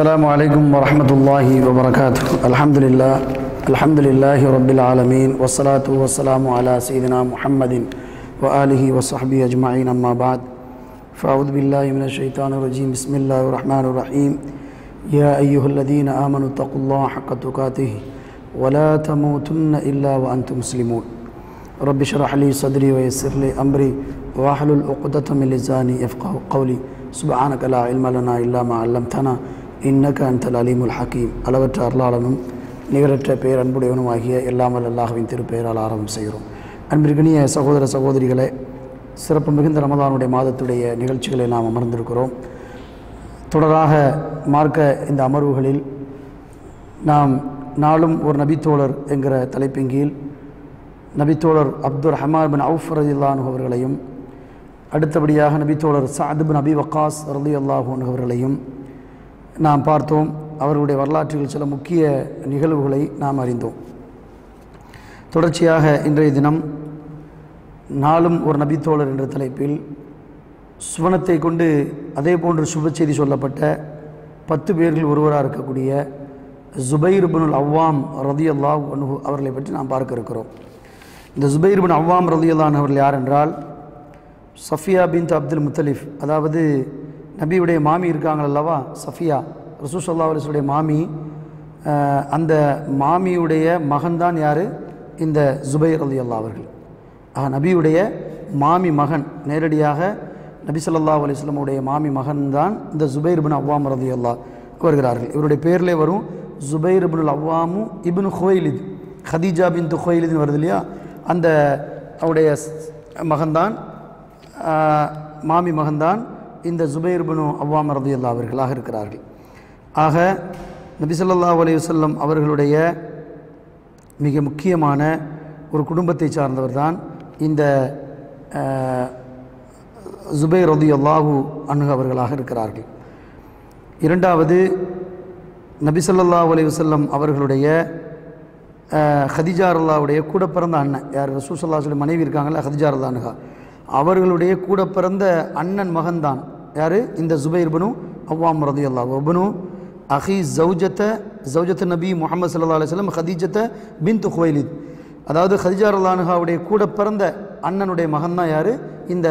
السلام عليكم ورحمة الله وبركاته الحمد لله الحمد لله رب العالمين والصلاة والسلام على سيدنا محمد وآله وصحبه أجمعين أما بعد فأعوذ بالله من الشيطان الرجيم بسم الله الرحمن الرحيم يا أيها الذين آمنوا اتقوا الله حق تقاته ولا تموتن إلا وأنتم مسلمون رب اشرح لي صدري ويسر لي أمري واحلل عقدة من لساني يفقه قولي سبحانك لا علم لنا إلا ما علمتنا إنك أنت العليم الحكيم அளவற்ற அருளாளனும் நிகரற்ற பேர் அன்புடையவனுமாகிய எல்லாமல் அல்லாஹ்வின் திருப்பெயரால் ஆரம்பம் செய்கிறோம் அன்பிற்கினிய சகோதர சகோதரிகளே சிறப்பு மிகுந்த ரமதானுடைய மாதத்துடைய நிகழ்ச்சிகளை நாம் அமர்ந்திருக்கிறோம் தொடராக மார்க்க இந்த அமர்வுகளில் நாம் நாளும் ஒரு நபித்தோழர் என்கிற தலைப்பின் கீழ் நபித்தோழர் அப்துல் ரஹ்மான் பின் அவுஃப் ரதில்லானு அவர்களையும் அடுத்தபடியாக நபித்தோழர் சாத் பின் அபி வக்காஸ் ரதி அல்லாஹூன் அவர்களையும் நாம் பார்த்தோம் அவர்களுடைய வரலாற்றில் சில முக்கிய நிகழ்வுகளை நாம் அறிந்தோம் தொடர்ச்சியாக இன்றைய தினம் நாளும் ஒரு நபித்தோழர் என்ற தலைப்பில் சுவனத்தை கொண்டு அதே போன்று சுப செய்தி சொல்லப்பட்ட பத்து பேரில் ஒருவராக இருக்கக்கூடிய ஜுபைர் பினுல் அவ்வாம் ரதி அல்லாஹ் அனுகு அவர்களை பற்றி நாம் பார்க்க இருக்கிறோம் இந்த ஜுபைர் பின் அவ்வாம் ரதி அல்லான் அவர்கள் யார் என்றால் சஃபியா பின் அப்துல் முத்தலிஃப் அதாவது நபியுடைய மாமி இருக்காங்க அல்லவா சஃபியா ரசூல் சல்லா அலிஸ்வடைய மாமி அஹ், அந்த மாமியுடைய மகன்தான் யார் இந்த ஜுபைர் அலி அல்லா அவர்கள் ஆக நபியுடைய மாமி மகன் நேரடியாக நபி ஸல்லல்லாஹு அலைஹி வஸல்லமுடைய மாமி மகன் தான் இந்த ஜுபைர் பின் அவ்வாம் ரதி அல்லா வருகிறார்கள் இவருடைய பேரிலே வரும் Zubair bin Awwam ibn Khuwaylid Khadija bin துஹைலித்னு வருது இல்லையா அந்த அவருடைய ஸ்- மகன்தான் ஆஹ், மாமி மகன்தான் இந்த ஜுபைர் பினு அவ்வாம் ரதி அல்லா அவர்களாக இருக்கிறார்கள் ஆக நபி ஸல்லல்லாஹு அலைஹி வஸல்லம் அவர்களுடைய மிக முக்கியமான ஒரு குடும்பத்தை சார்ந்தவர் தான் இந்த ஆஹ், ஜுபைர் ரதி அல்லாஹூ அன்ஹு அவர்களாக இருக்கிறார்கள் இரண்டாவது நபி ஸல்லல்லாஹு அலைஹி வஸல்லம் அவர்களுடைய அஹ், ஹதிஜா அல்லாவுடைய கூட பிறந்த அண்ணன் யார் ரசூசல்லா சொல்லி மனைவி இருக்காங்கல்ல ஹதிஜா அல்லானுகா அவர்களுடைய கூட பிறந்த அண்ணன் மகன்தான் யார் இந்த ஜுபைர் பனு அவ்வாம் ரதி அல்லா ஒபனு அஹி ஜவுஜத்த ஜவுஜத் நபி முகமது சல்லா அலிஸ்லம் ஹதீஜத்த பின் துஹ்வைலித் அதாவது ஹதிஜா அல்லானுகாவுடைய கூட பிறந்த அண்ணனுடைய மகன் தான் யார் இந்த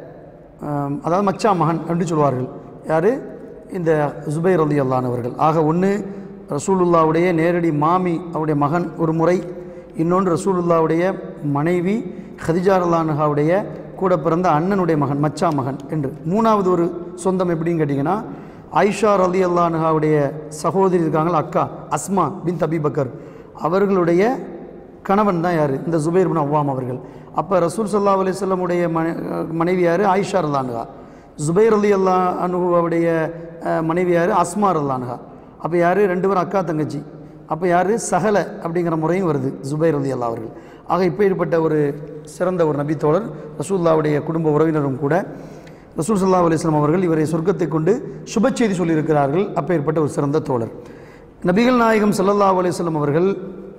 ஆம், அதாவது மச்சா மகன் என்று சொல்வார்கள் யார் இந்த ஜுபைர் ரதி அல்லானவர்கள் ஆக ஒன்று ரசூலுல்லாவுடைய நேரடி மாமி அவருடைய மகன் ஒரு முறை இன்னொன்று ரசூலுல்லாவுடைய மனைவி ஹதிஜா அல்லானுகாவுடைய கூட பிறந்த அண்ணனுடைய மகன் மச்சா மகன் என்று மூணாவது ஒரு சொந்தம் எப்படின்னு கேட்டிங்கன்னா ஆயிஷா ரதி அல்லானுகாவுடைய சகோதரி இருக்காங்களா அக்கா அஸ்மா பின் தபிபக்கர் அவர்களுடைய கணவன் தான் யார் இந்த ஜுபைர் பின் அவ்வாம் அவர்கள் அப்போ ரசூல் சல்லா அலிஸ்லமுடைய மனை மனைவி யார் ஆயிஷா ரல்லானுகா ஜுபைர் அலி அல்லா அனுகுவாவுடைய அஹ், மனைவி யார் அஸ்மா ரல்லானுகா அப்போ யார் ரெண்டு பேரும் அக்கா தங்கச்சி அப்போ யார் சகல அப்படிங்கிற முறையும் வருது ஜுபைர் அலி அல்லா அவர்கள் ஆக இப்பேற்பட்ட ஒரு சிறந்த ஒரு நபித்தோழர் ரசூல்லாவுடைய குடும்ப உறவினரும் கூட ரசூல் சல்லா அலிஸ்லாம் அவர்கள் இவரை சொர்க்கத்தை கொண்டு சுப செய்தி சொல்லியிருக்கிறார்கள் அப்பேற்பட்ட ஒரு சிறந்த தோழர் நபிகள் நாயகம் ஸல்லல்லாஹு அலைஹி வஸல்லம் அவர்கள்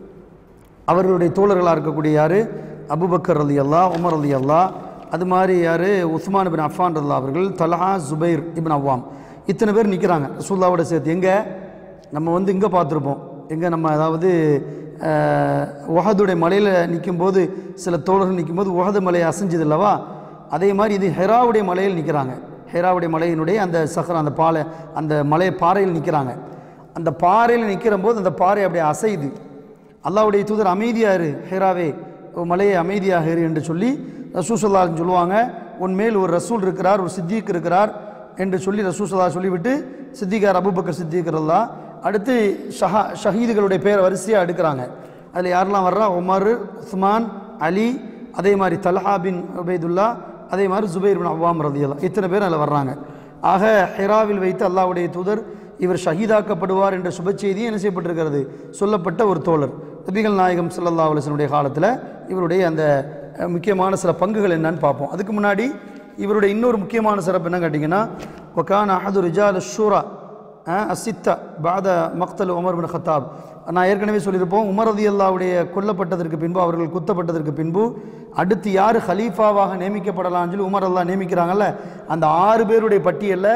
அவர்களுடைய தோழர்களாக இருக்கக்கூடிய யார் அபுபக்கர் அலி அல்லா உமர் அலி அல்லா அது மாதிரி யார் உஸ்மான் பின் அஃபான் அல்லா அவர்கள் தலஹா ஜுபைர் இப்னு அவ்வாம் இத்தனை பேர் நிற்கிறாங்க ரசூல்லாவோட சேர்த்து எங்கே நம்ம வந்து இங்கே பார்த்துருப்போம் எங்கே நம்ம அதாவது அஹ், உஹதுடைய மலையில் நிற்கும்போது சில தோழர்கள் நிற்கும்போது உஹது மலையை அசைஞ்சது அல்லவா அதே மாதிரி இது ஹெராவுடைய மலையில் நிற்கிறாங்க ஹெராவுடைய மலையினுடைய அந்த சஹரா அந்த பாலை அந்த மலை பாறையில் நிற்கிறாங்க அந்த பாறையில் நிற்கிற போது அந்த பாறை அப்படியே அசையுது அல்லாவுடைய தூதர் அமைதியா இரு ஹேராவே ஓ மலையை அமைதியாக இரு என்று சொல்லி ரசூசல்லா சொல்லுவாங்க உன் மேல் ஒரு ரசூல் இருக்கிறார் ஒரு சித்திக் இருக்கிறார் என்று சொல்லி ரசூசல்லா சொல்லிவிட்டு சித்திகார் அபுபக்கர் சித்திகர் அல்லா அடுத்து ஷஹா ஷஹீதுகளுடைய பேரை வரிசையாக எடுக்கிறாங்க அதில் யாரெல்லாம் வர்றா உமர் உஸ்மான் அலி அதே மாதிரி தல்ஹா பின் உபைதுல்லா அதே மாதிரி ஜுபைர் பின் அவ்வாம் ரதியல்லா இத்தனை பேர் அதில் வர்றாங்க ஆக ஹெராவில் வைத்து அல்லாஹ்வுடைய தூதர் இவர் ஷஹீதாக்கப்படுவார் என்ற சுப செய்தி என்ன செய்யப்பட்டிருக்கிறது சொல்லப்பட்ட ஒரு தோழர் நபிகள் நாயகம் ஸல்லல்லாஹு அலைஹி வஸல்லம் காலத்தில் இவருடைய அந்த அஹ், முக்கியமான சில பங்குகள் என்னன்னு பார்ப்போம் அதுக்கு முன்னாடி இவருடைய இன்னொரு முக்கியமான சிறப்பு என்ன கேட்டிங்கன்னா ஒகான் அஹது ரிஜால் ஷூரா அசித்தா பாத மக்தல் உமர் பின் ஹத்தாப் நான் ஏற்கனவே சொல்லியிருப்போம் உமர் ரதி அல்லாவுடைய கொல்லப்பட்டதற்கு பின்பு அவர்கள் குத்தப்பட்டதற்கு பின்பு அடுத்து யார் ஹலீஃபாவாக நியமிக்கப்படலாம்னு சொல்லி உமர் அல்லா நியமிக்கிறாங்கல்ல அந்த ஆறு பேருடைய பட்டியலில்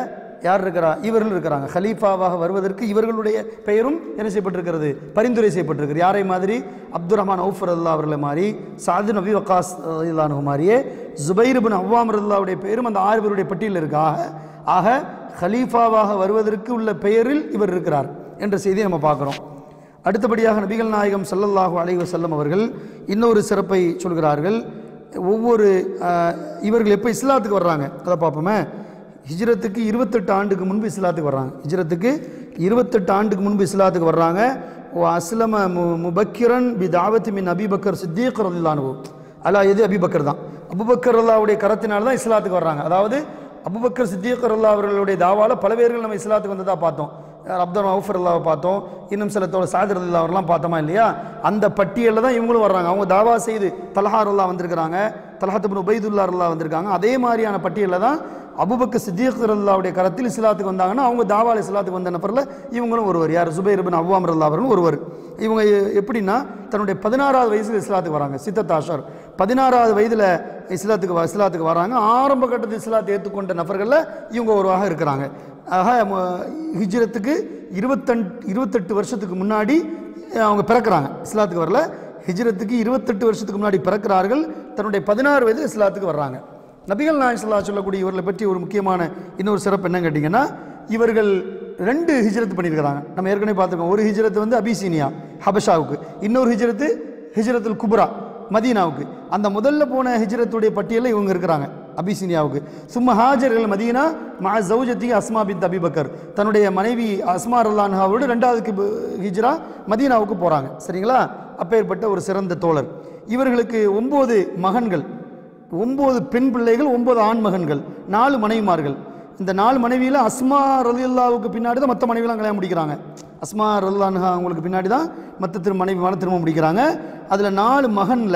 யார் இருக்கிறா இவர்கள் இருக்கிறாங்க ஹலீஃபாவாக வருவதற்கு இவர்களுடைய பெயரும் என்ன செய்யப்பட்டிருக்கிறது பரிந்துரை செய்யப்பட்டிருக்கிறது யாரை மாதிரி அப்துல் ரஹ்மான் அவுஃபர் அல்லா அவர்களை மாதிரி சாது நபி வக்காஸ் இல்லானு மாதிரியே ஜுபைர் பின் அவ்வாம் அல்லாவுடைய பெயரும் அந்த ஆறு பேருடைய பட்டியலில் இருக்கு ஆக ஆக ஹலீஃபாவாக வருவதற்கு உள்ள பெயரில் இவர் இருக்கிறார் என்ற செய்தியை நம்ம பார்க்குறோம் அடுத்தபடியாக நபிகள் நாயகம் ஸல்லல்லாஹு அலைஹி வஸல்லம் அவர்கள் இன்னொரு சிறப்பை சொல்கிறார்கள் ஒவ்வொரு ஆஹ், இவர்கள் எப்போ இஸ்லாத்துக்கு வர்றாங்க அதை பார்ப்போமே ஹிஜ்ரத்துக்கு இருபத்தெட்டு ஆண்டுக்கு முன்பு இஸ்லாத்துக்கு வர்றாங்க ஹிஜ்ரத்துக்கு இருபத்தெட்டு ஆண்டுக்கு முன்பு இஸ்லாத்துக்கு வர்றாங்க ஓ அஸ்லம மு முபக்கிரன் பி தாவத்தி மின் அபிபக்கர் சித்தீக் ரதில்லானு அல்லா எது அபிபக்கர் தான் அபுபக்கர் அல்லாவுடைய கரத்தினால தான் இஸ்லாத்துக்கு வர்றாங்க அதாவது அபுபக்கர் சித்திக் அல்லா அவர்களுடைய தாவால பல பேர்கள் நம்ம இஸ்லாத்துக்கு வந்ததா பார்த்தோம் அப்துல் அவுஃபர் அல்லாவை பார்த்தோம் இன்னும் சில தோழர் சாதிர் அல்லா அவர்லாம் பார்த்தோமா இல்லையா அந்த பட்டியலில் தான் இவங்களும் வர்றாங்க அவங்க தாவா செய்து தலஹார் அல்லா வந்திருக்கிறாங்க தலஹத்துபின் உபைதுல்லா அல்லா வந்திருக்காங்க அதே மாதிரியான பட்டியலில் தான் அபுபக்க சித்திக் அல்லாவுடைய கரத்தில் இஸ்லாத்துக்கு வந்தாங்கன்னா அவங்க தாவால் இஸ்லாத்துக்கு வந்த நபரில் இவங்களும் ஒருவர் யார் சுபைர் பின் அவ்வாம் அல்லா அவர்களும் ஒருவர் இவங்க எ- எப்படின்னா தன்னுடைய பதினாறாவது வயசில் இஸ்லாத்துக்கு வராங்க சித்தத் ஆஷர் பதினாறாவது வயதில் இஸ்லாத்துக்கு வ- இஸ்லாத்துக்கு வராங்க ஆரம்ப கட்டத்தில் இஸ்லாத்தை ஏற்றுக்கொண்ட நபர்களில் இவங்க ஒருவாக இருக்கிறாங்க ஆக ம- ஹிஜ்ரத்துக்கு இருபத்தெண்டு இருபத்தெட்டு வருஷத்துக்கு முன்னாடி அஹ், அவங்க பிறக்கிறாங்க இஸ்லாத்துக்கு வரல ஹிஜ்ரத்துக்கு இருபத்தெட்டு வருஷத்துக்கு முன்னாடி பிறக்கிறார்கள் தன்னுடைய பதினாறு வயதில் இஸ்லாத்துக்கு வர்றாங்க நபிகள் நாயகம் ஸல்லல்லாஹு அலைஹி சொல்லக்கூடிய இவர்களை பற்றி ஒரு முக்கியமான இன்னொரு சிறப்பு என்னன்னு கேட்டிங்கன்னா இவர்கள் ரெண்டு ஹிஜ்ரத் பண்ணியிருக்கிறாங்க நம்ம ஏற்கனவே பார்த்துருக்கோம் ஒரு ஹிஜ்ரத் வந்து அபிசீனியா ஹபஷாவுக்கு இன்னொரு ஹிஜ்ரத் ஹிஜ்ரத்துல் குப்ரா மதீனாவுக்கு அந்த முதல்ல போன ஹிஜ்ரத்துடைய பட்டியலில் இவங்க இருக்கிறாங்க அபிசீனியாவுக்கு சும்மா ஹாஜர்கள் மதீனா மா ஜவுஜத்தி அஸ்மா பின் அபிபக்கர் தன்னுடைய மனைவி அஸ்மா ரல்லான்ஹாவோடு ரெண்டாவதுக்கு ப- ஹிஜ்ரா மதீனாவுக்கு போகிறாங்க சரிங்களா அப்பேற்பட்ட ஒரு சிறந்த தோழர் இவர்களுக்கு ஒம்பது மகன்கள் ஒம்பது பெண் பிள்ளைகள் ஒன்பது ஆண் மகன்கள் நாலு மனைவிமார்கள் இந்த நாலு மனைவியில் அஸ்மா ரலியல்லாவுக்கு பின்னாடி தான் மற்ற மனைவிலாம் கல்யாணம் முடிக்கிறாங்க அஸ்மா ரல்லான்ஹா அவங்களுக்கு பின்னாடி தான் மற்ற திரு மனைவிமான திருமணம் முடிக்கிறாங்க அதில் நாலு மகனில்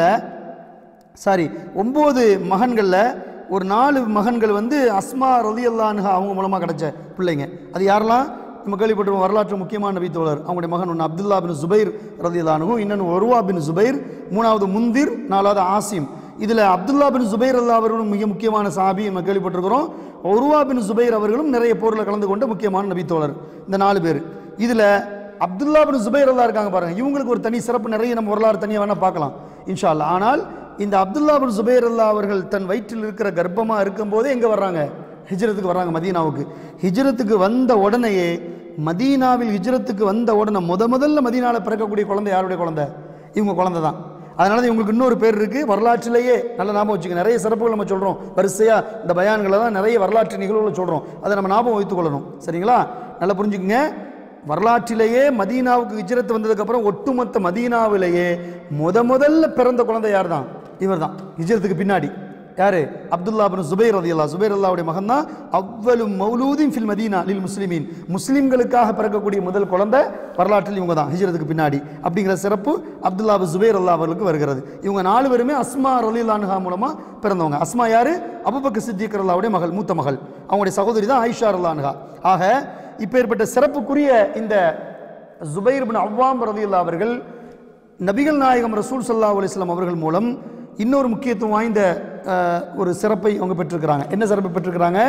சாரி ஒம்பது மகன்களில் ஒரு நாலு மகன்கள் வந்து அஸ்மா ரலியல்லான்ஹா அவங்க மூலமாக கிடைச்ச பிள்ளைங்க அது யாரெல்லாம் நம்ம கேள்விப்பட்டிருக்கோம் வரலாற்று முக்கியமான நபி தோழர் அவங்களுடைய மகன் ஒன்று அப்துல்லா பின் ஜுபைர் ரலியல்லானு இன்னொன்று ஒருவா பின் ஜுபைர் மூணாவது முந்திர் நாலாவது ஆசிம் இதில் அப்துல்லா பின் ஜுபைர் அல்லா அவர்களும் மிக முக்கியமான சாபி நம்ம கேள்விப்பட்டிருக்கிறோம் ஒருவா பின் ஜுபைர் அவர்களும் நிறைய போரில் கலந்து கொண்ட முக்கியமான நபி தோழர் இந்த நாலு பேர் இதில் அப்துல்லா பின் ஜுபைர் அல்லா இருக்காங்க பாருங்க இவங்களுக்கு ஒரு தனி சிறப்பு நிறைய நம்ம வரலாறு தனியாக வேணால் பார்க்கலாம் இன்ஷா அல்லாஹ் ஆனால் இந்த அப்துல்லா பின் ஜுபைர் அல்லா அவர்கள் தன் வயிற்றில் இருக்கிற கர்ப்பமாக இருக்கும்போதே எங்கே வர்றாங்க ஹிஜ்ரத்துக்கு வர்றாங்க மதீனாவுக்கு ஹிஜ்ரத்துக்கு வந்த உடனேயே மதீனாவில் ஹிஜ்ரத்துக்கு வந்த உடனே முத முதல்ல மதீனாவில் பிறக்கக்கூடிய குழந்தை யாருடைய குழந்தை இவங்க குழந்தை தான் அதனால தான் இவங்களுக்கு இன்னொரு பேர் இருக்குது வரலாற்றிலேயே நல்ல ஞாபகம் வச்சுக்க நிறைய சிறப்புகள் நம்ம சொல்கிறோம் வரிசையாக இந்த பயான்களை தான் நிறைய வரலாற்று நிகழ்வுகளை சொல்கிறோம் அதை நம்ம ஞாபகம் வைத்துக் கொள்ளணும் சரிங்களா நல்லா புரிஞ்சுக்குங்க வரலாற்றிலேயே மதீனாவுக்கு ஹிஜ்ரத் வந்ததுக்கப்புறம் ஒட்டுமொத்த மதீனாவிலேயே முத முதல்ல பிறந்த குழந்தை யார் தான் இவர் தான் ஹிஜ்ரத்துக்கு பின்னாடி யாரு அப்துல்லா பின் சுபைர் ரதியல்லா சுபைர் அல்லாவுடைய மகன் தான் அவ்வளவு மௌலூதின் ஃபில் மதீனா லில் முஸ்லிமீன் முஸ்லிம்களுக்காக பிறக்கக்கூடிய முதல் குழந்தை வரலாற்றில் இவங்க தான் ஹிஜ்ரத்துக்கு பின்னாடி அப்படிங்கிற சிறப்பு அப்துல்லா பின் சுபைர் அல்லா அவர்களுக்கு வருகிறது இவங்க நாலு பேருமே அஸ்மா ரலிலான்ஹா மூலமா பிறந்தவங்க அஸ்மா யாரு அபுபக்கர் சித்திக் அல்லாவுடைய மகள் மூத்த மகள் அவங்களுடைய சகோதரி தான் ஆயிஷா ரல்லான்ஹா ஆக இப்பேற்பட்ட சிறப்புக்குரிய இந்த ஜுபைர் பின் அவ்வாம் ரலியல்லா அவர்கள் நபிகள் நாயகம் ரசூல் சல்லா அலிஸ்லாம் அவர்கள் மூலம் இன்னொரு முக்கியத்துவம் வாய்ந்த அஹ், ஒரு சிறப்பை அவங்க பெற்றிருக்கிறாங்க என்ன சிறப்பை பெற்றிருக்கிறாங்க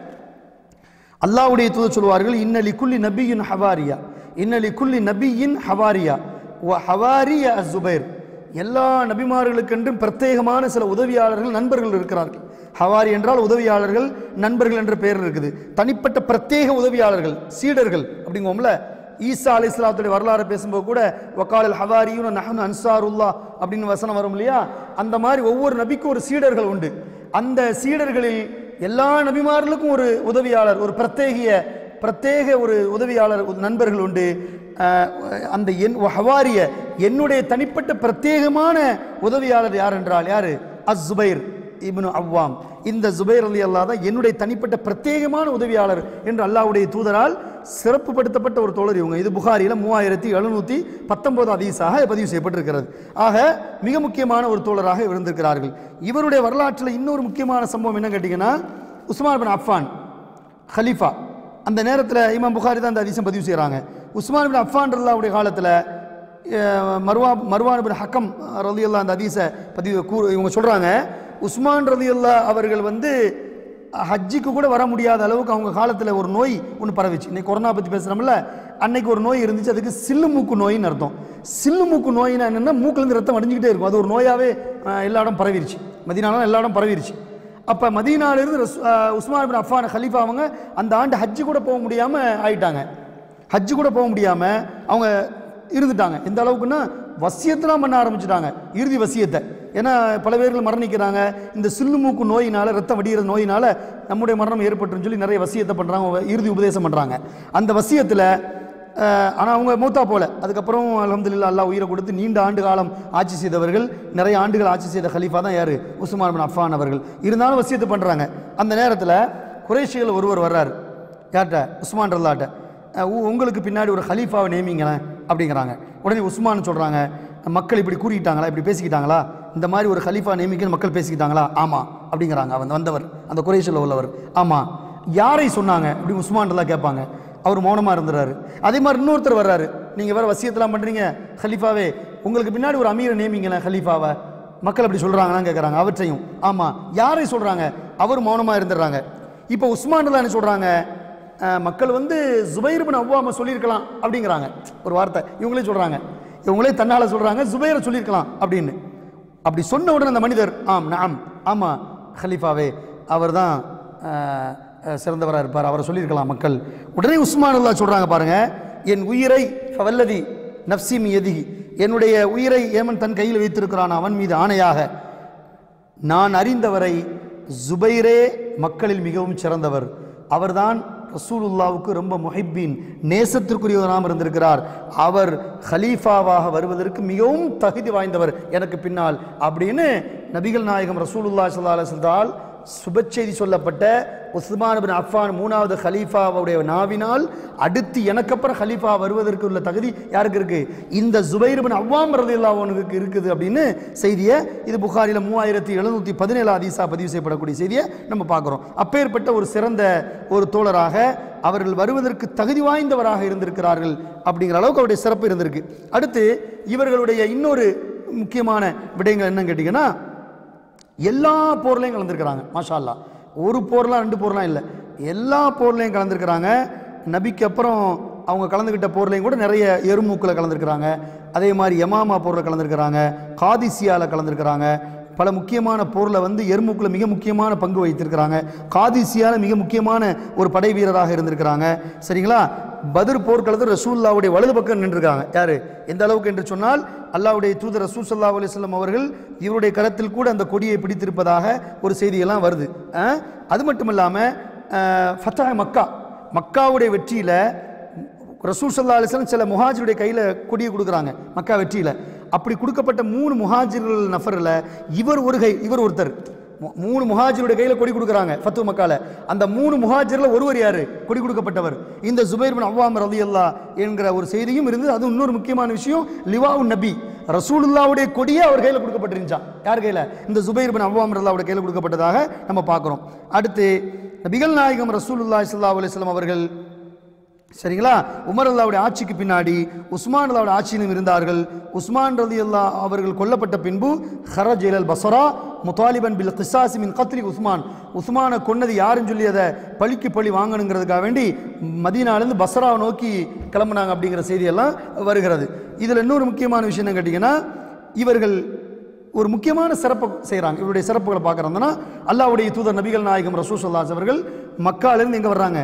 அல்லாஹ்வுடைய தூதர் சொல்வார்கள் இன்னலி குல்லி நபியின் ஹவாரியா இன்னலி குல்லி நபியின் ஹவாரியா வ ஹவாரிய அஸ்ஸுபைர் எல்லா நபிமார்களுக்கென்றும் பிரத்யேகமான சில உதவியாளர்கள் நண்பர்கள் இருக்கிறார்கள் ஹவாரி என்றால் உதவியாளர்கள் நண்பர்கள் என்ற பெயர் இருக்குது தனிப்பட்ட பிரத்யேக உதவியாளர்கள் சீடர்கள் அப்படிங்குவோம்ல ஈசா அலி இஸ்லாத்துடைய வரலாறு பேசும்போது கூட வக்காலல் ஹவாரியும் நஹன் அன்சாருல்லா அப்படின்னு வசனம் வரும் இல்லையா அந்த மாதிரி ஒவ்வொரு நபிக்கும் ஒரு சீடர்கள் உண்டு அந்த சீடர்களில் எல்லா நபிமார்களுக்கும் ஒரு உதவியாளர் ஒரு பிரத்யேகிய பிரத்யேக ஒரு உதவியாளர் ஒரு நண்பர்கள் உண்டு அஹ், அந்த என் ஹவாரிய என்னுடைய தனிப்பட்ட பிரத்யேகமான உதவியாளர் யார் என்றால் யாரு அஸ் ஜுபைர் இப்னு அவ்வாம் இந்த ஜுபைர் அலி அல்லா தான் என்னுடைய தனிப்பட்ட பிரத்யேகமான உதவியாளர் என்று அல்லாஹ்வுடைய தூதரால் சிறப்புப்படுத்தப்பட்ட ஒரு தோழர் இவங்க இது புகாரியில் மூவாயிரத்தி எழுநூற்றி பத்தொன்பது அதீசாக பதிவு செய்யப்பட்டிருக்கிறது ஆக மிக முக்கியமான ஒரு தோழராக இருந்திருக்கிறார்கள் இவருடைய வரலாற்றில் இன்னொரு முக்கியமான சம்பவம் என்ன கேட்டிங்கன்னா உஸ்மான் பின் அஃபான் ஹலீஃபா அந்த நேரத்தில் இமாம் புகாரி தான் அந்த அதிசயம் பதிவு செய்கிறாங்க உஸ்மான் பின் அஃபான் ரல்லாவுடைய காலத்தில் மர்வா மர்வான் பின் ஹக்கம் ரலியல்லா அந்த அதீச பதிவு கூ இவங்க சொல்கிறாங்க உஸ்மான் ரலியல்லா அவர்கள் வந்து ஹஜ்ஜிக்கு கூட வர முடியாத அளவுக்கு அவங்க காலத்தில் ஒரு நோய் ஒன்று பரவிச்சு இன்னைக்கு கொரோனா பற்றி பேசுகிறோம்ல அன்னைக்கு ஒரு நோய் இருந்துச்சு அதுக்கு சில்லு மூக்கு நோயின்னு அர்த்தம் சில்லு மூக்கு நோயினா என்னென்னா மூக்குலேருந்து ரத்தம் வடிஞ்சிக்கிட்டே இருக்கும் அது ஒரு நோயாகவே அஹ், எல்லா இடம் பரவிருச்சு மதினாலும் எல்லா இடம் பரவிருச்சு அப்போ மதீனாலிருந்து ரஸ் அஹ், உஸ்மான் பின் அஃபான் ஹலீஃபா அவங்க அந்த ஆண்டு ஹஜ்ஜு கூட போக முடியாமல் ஆயிட்டாங்க ஹஜ்ஜு கூட போக முடியாமல் அவங்க இருந்துட்டாங்க எந்த அளவுக்குன்னா வசியத்தெல்லாம் பண்ண ஆரம்பிச்சிட்டாங்க இறுதி வசியத்தை ஏன்னா பல பேர்கள் மரணிக்கிறாங்க இந்த சில்லு மூக்கு நோயினால ரத்தம் வடிகிற நோயினால நம்முடைய மரணம் ஏற்பட்டுன்னு சொல்லி நிறைய வசியத்தை பண்ணுறாங்க இறுதி உபதேசம் பண்ணுறாங்க அந்த வசியத்தில் ஆனால் அவங்க மூத்தா போல அதுக்கப்புறம் அல்ஹம்துலில்லாஹ் அல்லாஹ் உயிரை கொடுத்து நீண்ட ஆண்டு காலம் ஆட்சி செய்தவர்கள் நிறைய ஆண்டுகள் ஆட்சி செய்த ஹலீஃபா தான் யார் உஸ்மான் பின் அஃபான் அவர்கள் இருந்தாலும் வசியத்தை பண்ணுறாங்க அந்த நேரத்தில் குறைஷிகள் ஒருவர் வர்றாரு யார்கிட்ட உஸ்மான் ரல்லாட்ட அஹ் உ- உங்களுக்கு பின்னாடி ஒரு ஹலீஃபாவை நேமிங்களேன் அப்படிங்கிறாங்க உடனே உஸ்மான் சொல்கிறாங்க மக்கள் இப்படி கூறிக்கிட்டாங்களா இப்படி பேசிக்கிட்டாங்களா இந்த மாதிரி ஒரு ஹலீஃபா நியமிக்க மக்கள் பேசிக்கிட்டாங்களா ஆமாம் அப்படிங்கிறாங்க அவன் வந்தவர் அந்த குறைஷில் உள்ளவர் ஆமாம் யாரை சொன்னாங்க அப்படி உஸ்மான் ரல்லா கேட்பாங்க அவர் மௌனமாக இருந்துறாரு அதே மாதிரி இன்னொருத்தர் வர்றாரு நீங்கள் வேற வசியத்தெல்லாம் பண்ணுறீங்க ஹலீஃபாவே உங்களுக்கு பின்னாடி ஒரு அமீரை நேமிங்களேன் ஹலீஃபாவை மக்கள் அப்படி சொல்கிறாங்களான்னு கேட்குறாங்க அவற்றையும் ஆமாம் யாரை சொல்கிறாங்க அவர் மௌனமாக இருந்துடுறாங்க இப்போ உஸ்மான் ரல்லா என்ன சொல்கிறாங்க அஹ் மக்கள் வந்து ஜுபைர் பின் அவ்வாம சொல்லியிருக்கலாம் அப்படிங்கிறாங்க ஒரு வார்த்தை இவங்களே சொல்றாங்க இவங்களே தன்னால சொல்றாங்க ஜுபைரை சொல்லியிருக்கலாம் அப்படின்னு அப்படி சொன்ன உடனே அந்த மனிதர் ஆம் நாம் ஆமா ஹலீஃபாவே அவர் தான் சிறந்தவராக இருப்பார் அவரை சொல்லியிருக்கலாம் மக்கள் உடனே உஸ்மான் அல்லா சொல்றாங்க பாருங்க என் உயிரை வல்லதி நப்சி எதி என்னுடைய உயிரை ஏமன் தன் கையில் வைத்திருக்கிறான் அவன் மீது ஆணையாக நான் அறிந்தவரை ஜுபைரே மக்களில் மிகவும் சிறந்தவர் அவர்தான் ரசூலுல்லாவுக்கு ரொம்ப முஹிப்பீன் நேசத்திற்குரியவராக இருந்திருக்கிறார் அவர் ஹலீஃபாவாக வருவதற்கு மிகவும் தகுதி வாய்ந்தவர் எனக்கு பின்னால் அப்படின்னு நபிகள் நாயகம் ரசூலுல்லா ஸல்லல்லாஹு அலைஹி வஸல்லம் சுபச்செய்தி சொல்லப்பட்ட உஸ்மான் பின் அஃபான் மூணாவது ஹலீஃபாவுடைய நாவினால் அடுத்து எனக்கப்புறம் ஹலீஃபா வருவதற்கு உள்ள தகுதி யாருக்கு இருக்கு இந்த ஜுபைர் பின் அவ்வாம் ரலியல்லாஹுனுக்கு இருக்குது அப்படின்னு செய்தியை இது புகாரில மூவாயிரத்தி எழுநூத்தி பதினேழு அதிசா பதிவு செய்யப்படக்கூடிய செய்தியை நம்ம பார்க்குறோம் அப்பேற்பட்ட ஒரு சிறந்த ஒரு தோழராக அவர்கள் வருவதற்கு தகுதி வாய்ந்தவராக இருந்திருக்கிறார்கள் அப்படிங்கிற அளவுக்கு அவருடைய சிறப்பு இருந்திருக்கு அடுத்து இவர்களுடைய இன்னொரு முக்கியமான விடயங்கள் என்னன்னு கேட்டிங்கன்னா எல்லா போர்லையும் கலந்துருக்கிறாங்க மாஷா அல்லாஹ் ஒரு போர்லாம் ரெண்டு போர்லாம் இல்லை எல்லா போர்லையும் கலந்துருக்கிறாங்க நபிக்கு அப்புறம் அவங்க கலந்துக்கிட்ட போர்லையும் கூட நிறைய எருமூக்கில் கலந்துருக்கிறாங்க அதே மாதிரி யமாமா போரில் கலந்துருக்கிறாங்க காதிசியாவில் கலந்துருக்கிறாங்க பல முக்கியமான போரில் வந்து எருமூக்கில் மிக முக்கியமான பங்கு வைத்திருக்கிறாங்க காதிசியாவில் மிக முக்கியமான ஒரு படை வீரராக இருந்திருக்கிறாங்க சரிங்களா பத்ர் போர்க்களத்தில் ரசூல்லாவுடைய வலது பக்கம் நின்றுருக்காங்க யார் எந்த அளவுக்கு என்று சொன்னால் அல்லாவுடைய தூதர் ரசூல் சல்லா அலிஸ்லாம் அவர்கள் இவருடைய கரத்தில் கூட அந்த கொடியை பிடித்திருப்பதாக ஒரு செய்தியெல்லாம் வருது அஹ், அது மட்டும் இல்லாமல் ஃபத்தா மக்கா மக்காவுடைய வெற்றியில் ரசூல் சல்லா அலிஸ்லாம் சில முஹாஜிருடைய கையில் கொடியை கொடுக்குறாங்க மக்கா வெற்றியில் அப்படி கொடுக்கப்பட்ட மூணு முஹாஜிர்கள் நஃபரில் இவர் ஒரு கை இவர் ஒருத்தர் மூ- மூணு முஹாஜிருடைய கையில் கொடி கொடுக்குறாங்க ஃபத்து மக்கால அந்த மூணு முஹாஜிரில் ஒருவர் யாரு கொடி கொடுக்கப்பட்டவர் இந்த ஜுபைர் பின் அவ்வாம் ரலியல்லா என்கிற ஒரு செய்தியும் இருந்து அது இன்னொரு முக்கியமான விஷயம் லிவாவு நபி ரசூலுல்லாவுடைய கொடியே அவர் கையில் கொடுக்கப்பட்டிருந்துச்சான் யார் கையில் இந்த ஜுபைர் பின் அவ்வாம் ரல்லாவுடைய கையில் கொடுக்கப்பட்டதாக நம்ம பார்க்குறோம் அடுத்து நபிகள் நாயகம் ரசூலுல்லாஹி ஸல்லல்லாஹு அலைஹி வஸல்லம் அவர்கள் சரிங்களா உமர் அல்லாவுடைய ஆட்சிக்கு பின்னாடி உஸ்மான் அல்லாவுடைய ஆட்சியிலும் இருந்தார்கள் உஸ்மான் ரதி அல்லா அவர்கள் கொல்லப்பட்ட பின்பு ஹரஜ் இலல் பசரா முத்தாலிபன் பில் கிசாசி மின் கத்ரி உஸ்மான் உஸ்மானை கொன்னது யாருன்னு சொல்லி அதை பழிக்கு பழி வாங்கணுங்கிறதுக்காக வேண்டி மதீனாலேருந்து பசராவை நோக்கி கிளம்புனாங்க அப்படிங்கிற செய்தியெல்லாம் வருகிறது இதில் இன்னொரு முக்கியமான விஷயம் என்ன கேட்டிங்கன்னா இவர்கள் ஒரு முக்கியமான சிறப்பு செய்கிறாங்க இவருடைய சிறப்புகளை பார்க்குறோம்னா அல்லாவுடைய தூதர் நபிகள் நாயகம் ரசூசல்லாஸ் அவர்கள் மக்காலேருந்து எங்கே வர்றாங்க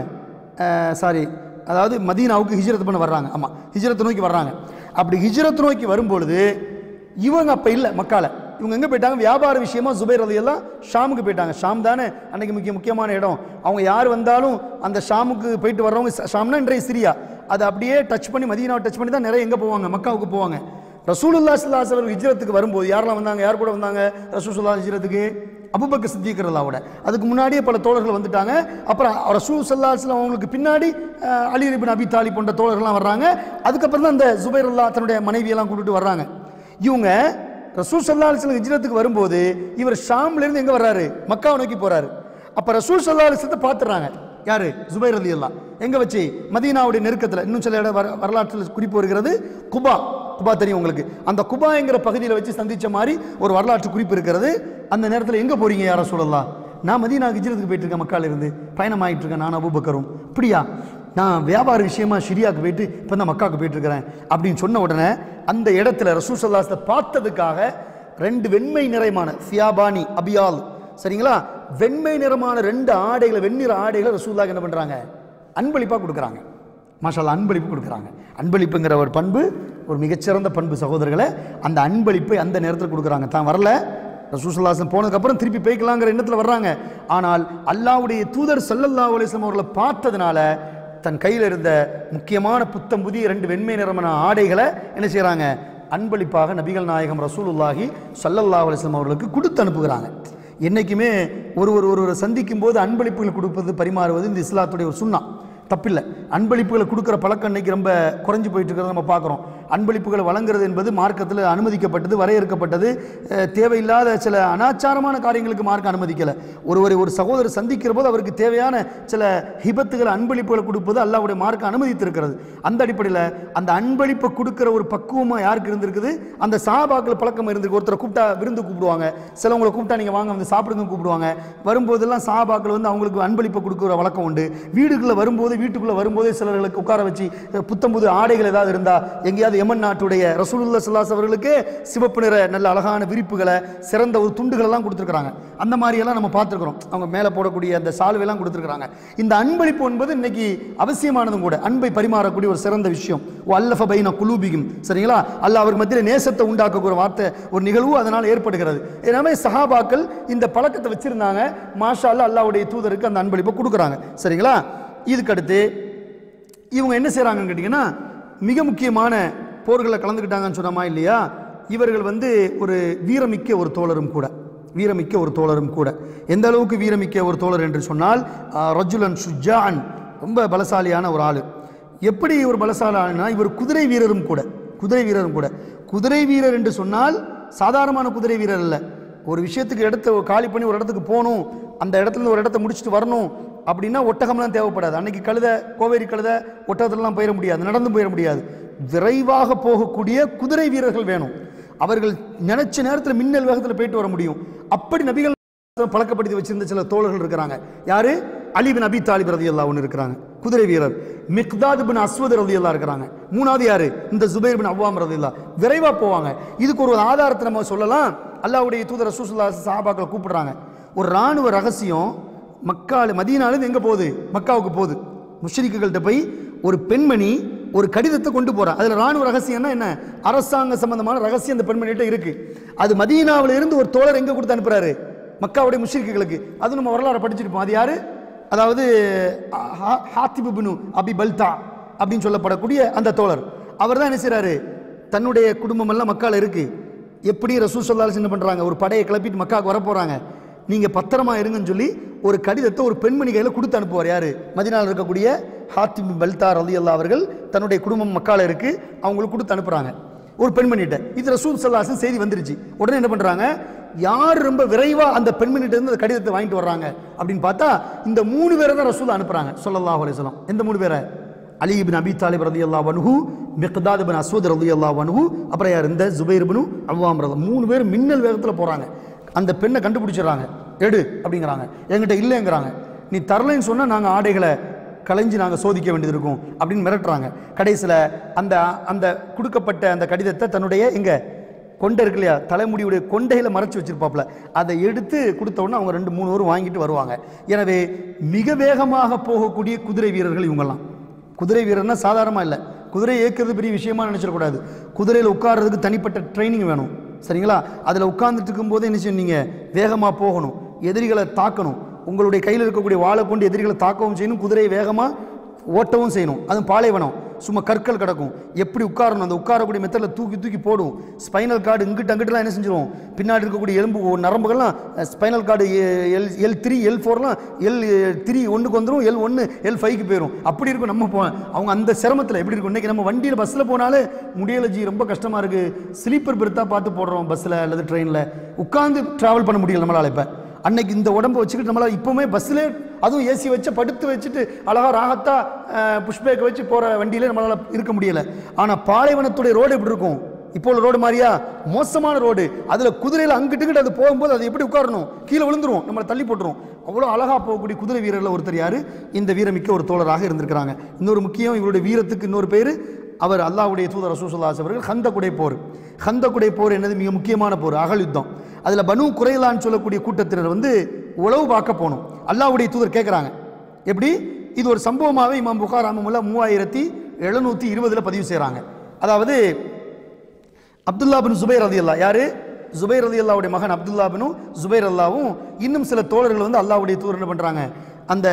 சாரி அதாவது மதீனாவுக்கு ஹிஜ்ரத் பண்ண வர்றாங்க ஆமாம் ஹிஜ்ரத்தை நோக்கி வர்றாங்க அப்படி ஹிஜ்ரத் நோக்கி வரும்பொழுது இவங்க அப்போ இல்லை மக்கால இவங்க எங்கே போயிட்டாங்க வியாபார விஷயமா ஜுபைர் அலி எல்லாம் ஷாமுக்கு போயிட்டாங்க ஷாம் தானே அன்னைக்கு முக்கிய முக்கியமான இடம் அவங்க யார் வந்தாலும் அந்த ஷாமுக்கு போயிட்டு வர்றவங்க ச- ஷாம்னா இன்றைய சிரியா அதை அப்படியே டச் பண்ணி மதீனாவை டச் பண்ணி தான் நிறைய எங்கே போவாங்க மக்காவுக்கு போவாங்க ரசூலுல்லா ஸல்லல்லாஹு அலைஹி ஹிஜ்ரத்துக்கு வரும்போது யாரெல்லாம் வந்தாங்க யார் கூட வந்தாங்க ரசூலுல்லா ஹிஜ்ரத்துக்கு அபுபக்கர் சித்திக்கிறதாவோட அதுக்கு முன்னாடியே பல தோழர்கள் வந்துட்டாங்க அப்புறம் ரசூல் சல்லா அலுவலாம் அவங்களுக்கு பின்னாடி அஹ், அலி பின் அபி தாலி போன்ற தோழர்கள்லாம் வர்றாங்க அதுக்கப்புறம் தான் அந்த ஜுபைர் அல்லா தன்னுடைய மனைவியெல்லாம் கூட்டிட்டு வர்றாங்க இவங்க ரசூல் சல்லா அலுவலம் ஹிஜ்ரத்துக்கு வரும்போது இவர் ஷாம்லேருந்து எங்கே வர்றாரு மக்காவை நோக்கி போறாரு அப்போ ரசூல் சல்லா அலுவலத்தை பார்த்துறாங்க யாரு ஜுபைர் அலி அல்லா எங்க வச்சு மதீனாவுடைய நெருக்கத்தில் இன்னும் சில இடம் வர- வரலாற்றில் குறிப்பு வருகிறது குபா குபா தெரியும் உங்களுக்கு அந்த குபாங்கிற பகுதியில் வச்சு சந்திச்ச மாதிரி ஒரு வரலாற்று குறிப்பு இருக்கிறது அந்த நேரத்தில் எங்க போறீங்க யார சொல்லலாம் நான் மதீனா ஹிஜ்ரத்துக்கு போயிட்டு இருக்கேன் மக்கால இருந்து பயணம் ஆகிட்டு இருக்கேன் நான் அபூபக்கரும் அப்படியா நான் வியாபார விஷயமா ஷிரியாவுக்கு போயிட்டு இப்போ தான் மக்காவுக்கு போயிட்டு இருக்கிறேன் அப்படின்னு சொன்ன உடனே அந்த இடத்துல ரசூல் சல்லாஸை பார்த்ததுக்காக ரெண்டு வெண்மை நிறமான சியாபானி அபியால் சரிங்களா வெண்மை நிறமான ரெண்டு ஆடைகளை வெண்ணிற ஆடைகளை ரசூல்லாக்கு என்ன பண்ணுறாங்க அன்பளிப்பாக கொடுக்குறாங்க மாஷால்லா அன்பளிப்பு கொடுக்குறாங்க அன்பளிப்புங்கிற ஒரு பண்பு ஒரு மிகச்சிறந்த பண்பு சகோதரர்களை அந்த அன்பளிப்பை அந்த நேரத்தில் கொடுக்குறாங்க தான் வரல ரசூசல்லாசன் போனதுக்கப்புறம் திருப்பி போய்க்கலாங்கிற எண்ணத்தில் வர்றாங்க ஆனால் அல்லாவுடைய தூதர் சல்லல்லா அலிஸ்லாம் அவர்களை பார்த்ததுனால தன் கையில் இருந்த முக்கியமான புத்தம் புதிய ரெண்டு வெண்மை நிறமான ஆடைகளை என்ன செய்கிறாங்க அன்பளிப்பாக நபிகள் நாயகம் ரசூலுல்லாஹி சல்லல்லாஹு அலிஸ்லாம் அவர்களுக்கு கொடுத்து அனுப்புகிறாங்க என்றைக்குமே ஒருவர் ஒருவரை சந்திக்கும் போது அன்பளிப்புகள் கொடுப்பது பரிமாறுவது இந்த இஸ்லாத்துடைய ஒரு சுண்ணா தப்பில்லை அன்பளிப்புகளை கொடுக்குற பழக்கம் இன்னைக்கு ரொம்ப குறைஞ்சு போயிட்டு இருக்கிறத நம்ம பார்க்குறோம் அன்பளிப்புகளை வழங்குறது என்பது மார்க்கத்தில் அனுமதிக்கப்பட்டது வரையறுக்கப்பட்டது அஹ், தேவையில்லாத சில அனாச்சாரமான காரியங்களுக்கு மார்க்க அனுமதிக்கலை ஒருவரை ஒரு சகோதரர் சந்திக்கிற போது அவருக்கு தேவையான சில ஹிபத்துகளை அன்பளிப்புகளை கொடுப்பது அல்லாவுடைய மார்க்க அனுமதித்திருக்கிறது அந்த அடிப்படையில் அந்த அன்பளிப்பை கொடுக்குற ஒரு பக்குவமாக யாருக்கு இருந்திருக்குது அந்த சாபாக்கள் பழக்கம் இருந்திருக்கு ஒருத்தரை கூப்பிட்டா விருந்து கூப்பிடுவாங்க சிலவங்களை கூப்பிட்டா நீங்கள் வாங்க வந்து சாப்பிடுங்க கூப்பிடுவாங்க வரும்போதெல்லாம் சாபாக்கள் வந்து அவங்களுக்கு அன்பளிப்பை கொடுக்குற வழக்கம் உண்டு வீடுகளில் வரும்போது வீட்டுக்குள்ளே வரும்போதே சிலர்களுக்கு உட்கார வச்சு அஹ், புத்தம் புது ஆடைகள் ஏதாவது இருந்தால் எங்கேயாவது யமன் நாட்டுடைய ரசூலுல்லா சல்லாஸ் அவர்களுக்கு சிவப்பு நிற நல்ல அழகான விரிப்புகளை சிறந்த ஒரு துண்டுகளெல்லாம் கொடுத்துருக்குறாங்க அந்த மாதிரியெல்லாம் நம்ம பார்த்துருக்குறோம் அவங்க மேலே போடக்கூடிய அந்த சால்வையெல்லாம் கொடுத்துருக்குறாங்க இந்த அன்பளிப்பு என்பது இன்னைக்கு அவசியமானதும் கூட அன்பை பரிமாறக்கூடிய ஒரு சிறந்த விஷயம் ஓ அல்லஃப பைன குலூபிகும் சரிங்களா அல்லாஹ் அவர் மத்தியில் நேசத்தை உண்டாக்கக்கூடிய வார்த்தை ஒரு நிகழ்வு அதனால் ஏற்படுகிறது எனவே சஹாபாக்கள் இந்த பழக்கத்தை வச்சிருந்தாங்க மாஷா அல்லாஹ் அல்லாஹ்வுடைய தூதருக்கு அந்த அன்பளிப்பை கொடுக்குறாங்க சரிங்களா இதுக்கடுத்து இவங்க என்ன செய்கிறாங்கன்னு கேட்டிங்கன்னா மிக முக்கியமான போர்களில் கலந்துக்கிட்டாங்கன்னு சொன்னோமா இல்லையா இவர்கள் வந்து ஒரு வீரமிக்க ஒரு தோழரும் கூட வீரமிக்க ஒரு தோழரும் கூட எந்த அளவுக்கு வீரமிக்க ஒரு தோழர் என்று சொன்னால் ஆஹ், ரஜுலன் சுஜான் ரொம்ப பலசாலியான ஒரு ஆள் எப்படி ஒரு பலசாலினா இவர் குதிரை வீரரும் கூட குதிரை வீரரும் கூட குதிரை வீரர் என்று சொன்னால் சாதாரணமான குதிரை வீரர் அல்ல ஒரு விஷயத்துக்கு இடத்த காலி பண்ணி ஒரு இடத்துக்கு போகணும் அந்த இடத்துல இருந்து ஒரு இடத்த முடிச்சுட்டு வரணும் அப்படின்னா ஒட்டகம்லாம் தேவைப்படாது அன்னைக்கு கழுத கோவேரி கழுத ஒட்டகத்துலலாம் போயிட முடியாது நடந்து போயிட முடியாது விரைவாக போகக்கூடிய குதிரை வீரர்கள் வேணும் அவர்கள் நினைச்ச நேரத்தில் மின்னல் வேகத்தில் போயிட்டு வர முடியும் அப்படி நபிகள் பழக்கப்படுத்தி வச்சிருந்த சில தோழர்கள் இருக்கிறாங்க யாரு அலி பின் அபி தாலிப் ரதி ஒன்று இருக்கிறாங்க குதிரை வீரர் மிக்தாத் பின் அஸ்வத் ரதி இருக்கிறாங்க மூணாவது யாரு இந்த ஜுபைர் பின் அவ்வாம் ரதி விரைவா போவாங்க இதுக்கு ஒரு ஆதாரத்தை நம்ம சொல்லலாம் அல்லாஹ்வுடைய தூதர் ரசூசுல்லா சஹாபாக்களை கூப்பிடுறாங்க ஒரு ராணுவ ரகசியம் மக்கால மதீனாலேருந்து எங்க போகுது மக்காவுக்கு போகுது முஷ்ரிக்குகள்கிட்ட போய் ஒரு பெண்மணி ஒரு கடிதத்தை கொண்டு போறா அதுல ராணுவ ரகசியம்னா என்ன அரசாங்க சம்பந்தமான ரகசியம் அந்த பெண்மணிகிட்ட இருக்கு அது மதீனாவில இருந்து ஒரு தோழர் எங்க கொடுத்து அனுப்புறாரு மக்காவுடைய முஷ்ரிக்குகளுக்கு அது நம்ம வரலாறு படிச்சிருப்போம் அது யாரு அதாவது ஹா- ஹாத்திபு பினு அபி பல்தா அப்படின்னு சொல்லப்படக்கூடிய அந்த தோழர் அவர் தான் என்ன செய்றாரு தன்னுடைய குடும்பம் எல்லாம் மக்கால இருக்கு எப்படி ரசூல் சொல்லாலும் என்ன பண்றாங்க ஒரு படையை கிளப்பிட்டு மக்காவுக்கு வர போறாங்க நீங்க பத்திரமா இருங்கன்னு சொல்லி ஒரு கடிதத்தை ஒரு பெண்மணி கையில கொடுத்து அனுப்புவார் யாரு மதினால இருக்கக்கூடிய ஹாத்திம் பல்தா ரலி அவர்கள் தன்னுடைய குடும்பம் மக்கால இருக்கு அவங்களுக்கு கொடுத்து அனுப்புறாங்க ஒரு பெண்மணிகிட்ட இது ரசூல் சல்லாசன் செய்தி வந்துருச்சு உடனே என்ன பண்றாங்க யார் ரொம்ப விரைவா அந்த பெண்மணிகிட்ட இருந்து அந்த கடிதத்தை வாங்கிட்டு வர்றாங்க அப்படின்னு பார்த்தா இந்த மூணு பேரை தான் ரசூல் அனுப்புறாங்க ஸல்லல்லாஹு அலைஹி வஸல்லம் எந்த மூணு பேரை அலி இப்னு அபி தாலிப் ரலியல்லாஹு அன்ஹு மிக்தாத் இப்னு அஸ்வத் ரலியல்லாஹு அன்ஹு அப்புறம் யார் இந்த ஜுபைர் இப்னு அவ்வாம் ரலி மூணு பேர் மின்னல் வேகத்தில் போறாங்க அந்த பெண்ணை கண்டுபிடிச்சிடுறாங்க எடு அப்படிங்கிறாங்க என்கிட்ட இல்லைங்கிறாங்க நீ தரலைன்னு சொன்னா நாங்க ஆடைகளை களைஞ்சு நாங்கள் சோதிக்க வேண்டியது இருக்கும் அப்படின்னு மிரட்டுறாங்க கடைசியில் அந்த அந்த கொடுக்கப்பட்ட அந்த கடிதத்தை தன்னுடைய எங்க கொண்டை இருக்கு இல்லையா தலைமுடியுடைய கொண்டையில மறைச்சு வச்சிருப்பாப்ல அதை எடுத்து கொடுத்த உடனே அவங்க ரெண்டு மூணு பேரும் வாங்கிட்டு வருவாங்க எனவே மிக வேகமாக போகக்கூடிய குதிரை வீரர்கள் இவங்கெல்லாம் குதிரை வீரர்னா சாதாரணமாக இல்லை குதிரை இயக்கிறது பெரிய விஷயமா நினைச்சிடக்கூடாது குதிரையில் உட்கார்றதுக்கு தனிப்பட்ட ட்ரைனிங் வேணும் சரிங்களா அதில் உட்கார்ந்துட்டு இருக்கும்போது என்ன செய்யணும் நீங்கள் வேகமாக போகணும் எதிரிகளை தாக்கணும் உங்களுடைய கையில் இருக்கக்கூடிய வாளை கொண்டு எதிரிகளை தாக்கவும் செய்யணும் குதிரையை வேகமாக ஓட்டவும் செய்யணும் அதுவும் பாலைவனம் சும்மா கற்கள் கிடக்கும் எப்படி உட்காரணும் அந்த உட்காரக்கூடிய மெத்தடில் தூக்கி தூக்கி போடும் ஸ்பைனல் கார்டு இங்கிட்டு அங்கிட்டுலாம் என்ன செஞ்சிடும் பின்னாடி இருக்கக்கூடிய எலும்பு ஒ- நரம்புகள்லாம் spinal cord L L three L ஃபோர்லாம் எல் த்ரீ ஒன்றுக்கு வந்துடும் எல் ஒன்று எல் ஃபைவ்க்கு போயிடும் அப்படி இருக்கும் நம்ம போ அவங்க அந்த சிரமத்தில் எப்படி இருக்கும் இன்றைக்கி நம்ம வண்டியில் பஸ்ஸில் போனாலே முடியல ஜி ரொம்ப கஷ்டமாக இருக்குது ஸ்லீப்பர் பெருத்தாக பார்த்து போடுறோம் பஸ்ஸில் அல்லது ட்ரெயினில் உட்காந்து ட்ராவல் பண்ண முடியல நம்மளால் இப்போ அன்னைக்கு இந்த உடம்பை வச்சுக்கிட்டு நம்மளால் இப்போவுமே பஸ்ஸில் அதுவும் ஏசி வச்சு படுத்து வச்சுட்டு அழகா ராகத்தா புஷ்பேக்கை வச்சு போகிற வண்டியிலே நம்மளால் இருக்க முடியல ஆனால் பாலைவனத்துடைய ரோடு எப்படி இருக்கும் இப்போ உள்ள ரோடு மாதிரியா மோசமான ரோடு அதில் குதிரையில் அங்கிட்டு இங்கிட்டு அது போகும்போது அது எப்படி உட்காரணும் கீழே விழுந்துரும் நம்மளை தள்ளி போட்டுரும் அவ்வளோ அழகாக போகக்கூடிய குதிரை வீரரில் ஒருத்தர் யார் இந்த வீரமிக்க ஒரு தோழராக இருந்திருக்கிறாங்க இன்னொரு முக்கியம் இவருடைய வீரத்துக்கு இன்னொரு பேர் அவர் அல்லாஹ்வுடைய தூதர் ரசூசுல்லாஸ் அவர்கள் ஹந்தகுடை போர் ஹந்தகுடை போர் என்னது மிக முக்கியமான போர் அகல் யுத்தம் அதில் பனு குறைலான்னு சொல்லக்கூடிய கூட்டத்தினர் வந்து உளவு பார்க்க போகணும் அல்லாஹ்வுடைய தூதர் கேட்குறாங்க எப்படி இது ஒரு சம்பவமாகவே இமாம் புகார் அஹமமுல்லா மூவாயிரத்தி எழுநூற்றி இருபதில் பதிவு செய்கிறாங்க அதாவது அப்துல்லா பின் சுபைர் ரதி அல்லா யாரு சுபைர் ரதி அல்லாவுடைய மகன் அப்துல்லா பினும் சுபைர் அல்லாவும் இன்னும் சில தோழர்கள் வந்து அல்லாவுடைய தூதர் என்ன பண்ணுறாங்க அந்த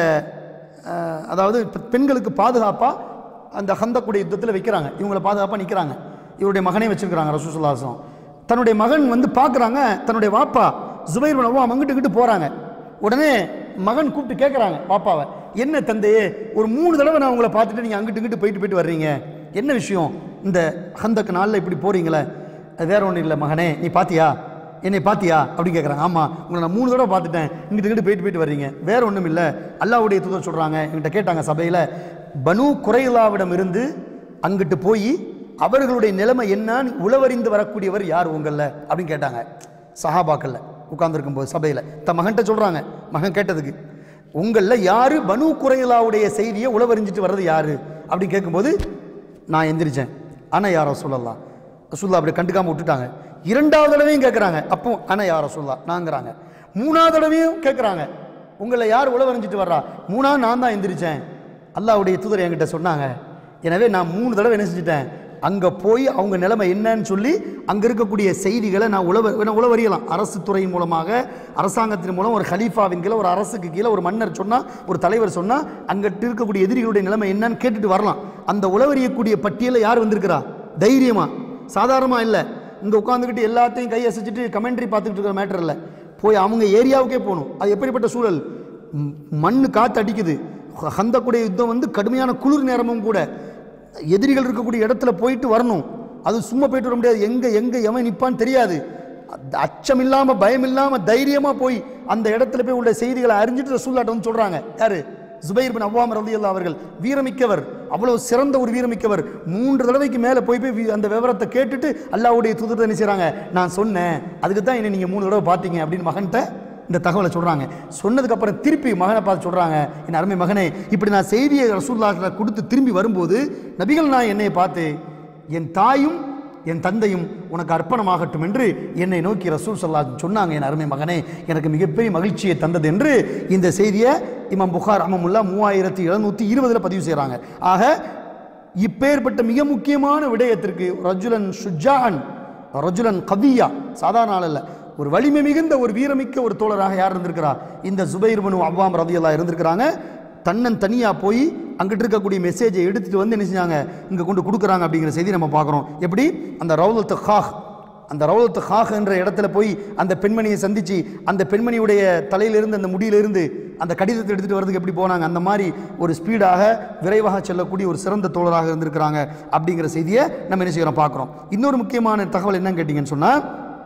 அஹ், அதாவது பெ- பெண்களுக்கு பாதுகாப்பாக அந்த ஹந்தக்குடைய யுத்தத்தில் வைக்கிறாங்க இவங்களை பாதுகாப்பாக நிற்கிறாங்க இவருடைய மகனே வச்சிருக்கிறாங்க ரசூசுல்லாசம் தன்னுடைய மகன் வந்து பார்க்குறாங்க தன்னுடைய வாப்பா சுபைர் பின் அவ்வாம் அங்கிட்டு இங்கிட்டு போகிறாங்க உடனே மகன் கூப்பிட்டு கேட்குறாங்க பாப்பாவை என்ன தந்தையே ஒரு மூணு தடவை நான் உங்களை பார்த்துட்டு நீங்கள் அங்கிட்டு இங்கிட்டு போயிட்டு போயிட்டு வர்றீங்க என்ன விஷயம் இந்த ஹந்தக்கு நாளில் இப்படி போறீங்களே அது வேற ஒன்றும் இல்லை மகனே நீ பாத்தியா என்னை பாத்தியா அப்படின்னு கேட்குறாங்க ஆமாம் உங்களை நான் மூணு தடவை பார்த்துட்டேன் இங்கிட்டு இங்கிட்டு போயிட்டு போயிட்டு வர்றீங்க வேற ஒன்றும் இல்லை அல்லாவுடைய தூதர் சொல்கிறாங்க என்கிட்ட கேட்டாங்க சபையில் பனு குறைலாவிடம் இருந்து அங்கிட்டு போய் அவர்களுடைய நிலைமை என்னன்னு உளவறிந்து வரக்கூடியவர் யார் உங்களில் அப்படின்னு கேட்டாங்க சஹாபாக்கள்ல உட்கார்ந்துருக்கும் போது சபையில் த மகன்கிட்ட சொல்கிறாங்க மகன் கேட்டதுக்கு உங்களில் யார் பனு குறைலாவுடைய செய்தியை உளவறிஞ்சிட்டு வர்றது யாரு அப்படின்னு கேட்கும்போது நான் எந்திரிச்சேன் ஆனால் யாரோ சொல்லலாம் ரசூல்லா அப்படி கண்டுக்காம விட்டுட்டாங்க இரண்டாவது தடவையும் கேட்குறாங்க அப்போ ஆனால் யாரோ சொல்லலாம் நாங்கிறாங்க மூணாவது தடவையும் கேட்குறாங்க உங்களை யார் உளவறிஞ்சிட்டு வர்றா மூணாவது நான் தான் எந்திரிச்சேன் அல்லாஹ்வுடைய தூதர் என்கிட்ட சொன்னாங்க எனவே நான் மூணு தடவை என்ன செஞ்சுட்டேன் அங்கே போய் அவங்க நிலைமை என்னன்னு சொல்லி அங்கே இருக்கக்கூடிய செய்திகளை நான் உளவ நான் உளவறியலாம் அரசு துறையின் மூலமாக அரசாங்கத்தின் மூலம் ஒரு ஹலீஃபாவின் கீழே ஒரு அரசுக்கு கீழே ஒரு மன்னர் சொன்னால் ஒரு தலைவர் சொன்னால் அங்கிட்டு இருக்கக்கூடிய எதிரிகளுடைய நிலைமை என்னன்னு கேட்டுட்டு வரலாம் அந்த உளவறியக்கூடிய பட்டியலில் யார் வந்திருக்கிறா தைரியமா சாதாரணமாக இல்லை இங்கே உட்காந்துக்கிட்டு எல்லாத்தையும் கை அசைச்சிட்டு கமெண்ட்ரி பார்த்துக்கிட்டு இருக்கிற மேட்டர் இல்லை போய் அவங்க ஏரியாவுக்கே போகணும் அது எப்படிப்பட்ட சூழல் ம், மண்ணு காற்று அடிக்குது ஹந்தக்குடைய யுத்தம் வந்து கடுமையான குளிர் நேரமும் கூட எதிரிகள் இருக்கக்கூடிய இடத்துல போயிட்டு வரணும் அது சும்மா போயிட்டு வர முடியாது எங்கே எங்கே எவன் நிற்பான்னு தெரியாது அ- அச்சம் இல்லாமல் பயம் இல்லாமல் தைரியமாக போய் அந்த இடத்துல போய் உள்ள செய்திகளை அறிஞ்சிட்டு ரசூல்லாட்ட வந்து சொல்கிறாங்க யாரு ஜுபைர் பின் அவ்வாம் ரலியல்லாஹு அவர்கள் வீரமிக்கவர் அவ்வளவு சிறந்த ஒரு வீரமிக்கவர் மூன்று தடவைக்கு மேலே போய் போய் வி- அந்த விவரத்தை கேட்டுட்டு அல்லாஹ்வுடைய தூதர் என்ன செய்கிறாங்க நான் சொன்னேன் அதுக்கு தான் என்ன நீங்கள் மூணு தடவை பார்த்தீங்க அப்படின்னு மகன்கிட்ட இந்த தகவலை சொல்கிறாங்க சொன்னதுக்கப்புறம் திருப்பி மகனை பார்த்து சொல்கிறாங்க என் அருமை மகனே இப்படி நான் செய்தியை ரசூல்லாஹ் கொடுத்து திரும்பி வரும்போது நபிகள் நான் என்னை பார்த்து என் தாயும் என் தந்தையும் உனக்கு அர்ப்பணமாகட்டும் என்று என்னை நோக்கி ரசூல் சல்லா சொன்னாங்க என் அருமை மகனே எனக்கு மிகப்பெரிய மகிழ்ச்சியை தந்தது என்று இந்த செய்தியை இமாம் புகார் அமமுல்லா மூவாயிரத்தி எழுநூற்றி இருபதில் பதிவு செய்கிறாங்க ஆக இப்பேற்பட்ட மிக முக்கியமான விடயத்திற்கு ரஜுலன் ஷுஜான் ரஜுலன் கவியா சாதாரண ஆள் அல்ல ஒரு வலிமை மிகுந்த ஒரு வீரமிக்க ஒரு தோழராக யார் இருந்திருக்கிறா இந்த ஜுபைர் பனு அவ்வாம் ரதியல்லா இருந்திருக்கிறாங்க தன்னன் தனியாக போய் அங்கிட்டு இருக்கக்கூடிய மெசேஜை எடுத்துட்டு வந்து என்ன செஞ்சாங்க இங்கே கொண்டு கொடுக்குறாங்க அப்படிங்கிற செய்தி நம்ம பார்க்குறோம் எப்படி அந்த ரவுலத்து ஹாஹ் அந்த ரவுலத்து ஹாஹ் என்ற இடத்துல போய் அந்த பெண்மணியை சந்திச்சு அந்த பெண்மணியுடைய தலையிலிருந்து அந்த முடியிலிருந்து அந்த கடிதத்தை எடுத்துகிட்டு வரதுக்கு எப்படி போனாங்க அந்த மாதிரி ஒரு ஸ்பீடாக விரைவாக செல்லக்கூடிய ஒரு சிறந்த தோழராக இருந்திருக்கிறாங்க அப்படிங்கிற செய்தியை நம்ம என்ன செய்கிறோம் பார்க்குறோம் இன்னொரு முக்கியமான தகவல் என்னன்னு கேட்டிங்கன்னு சொன்னால்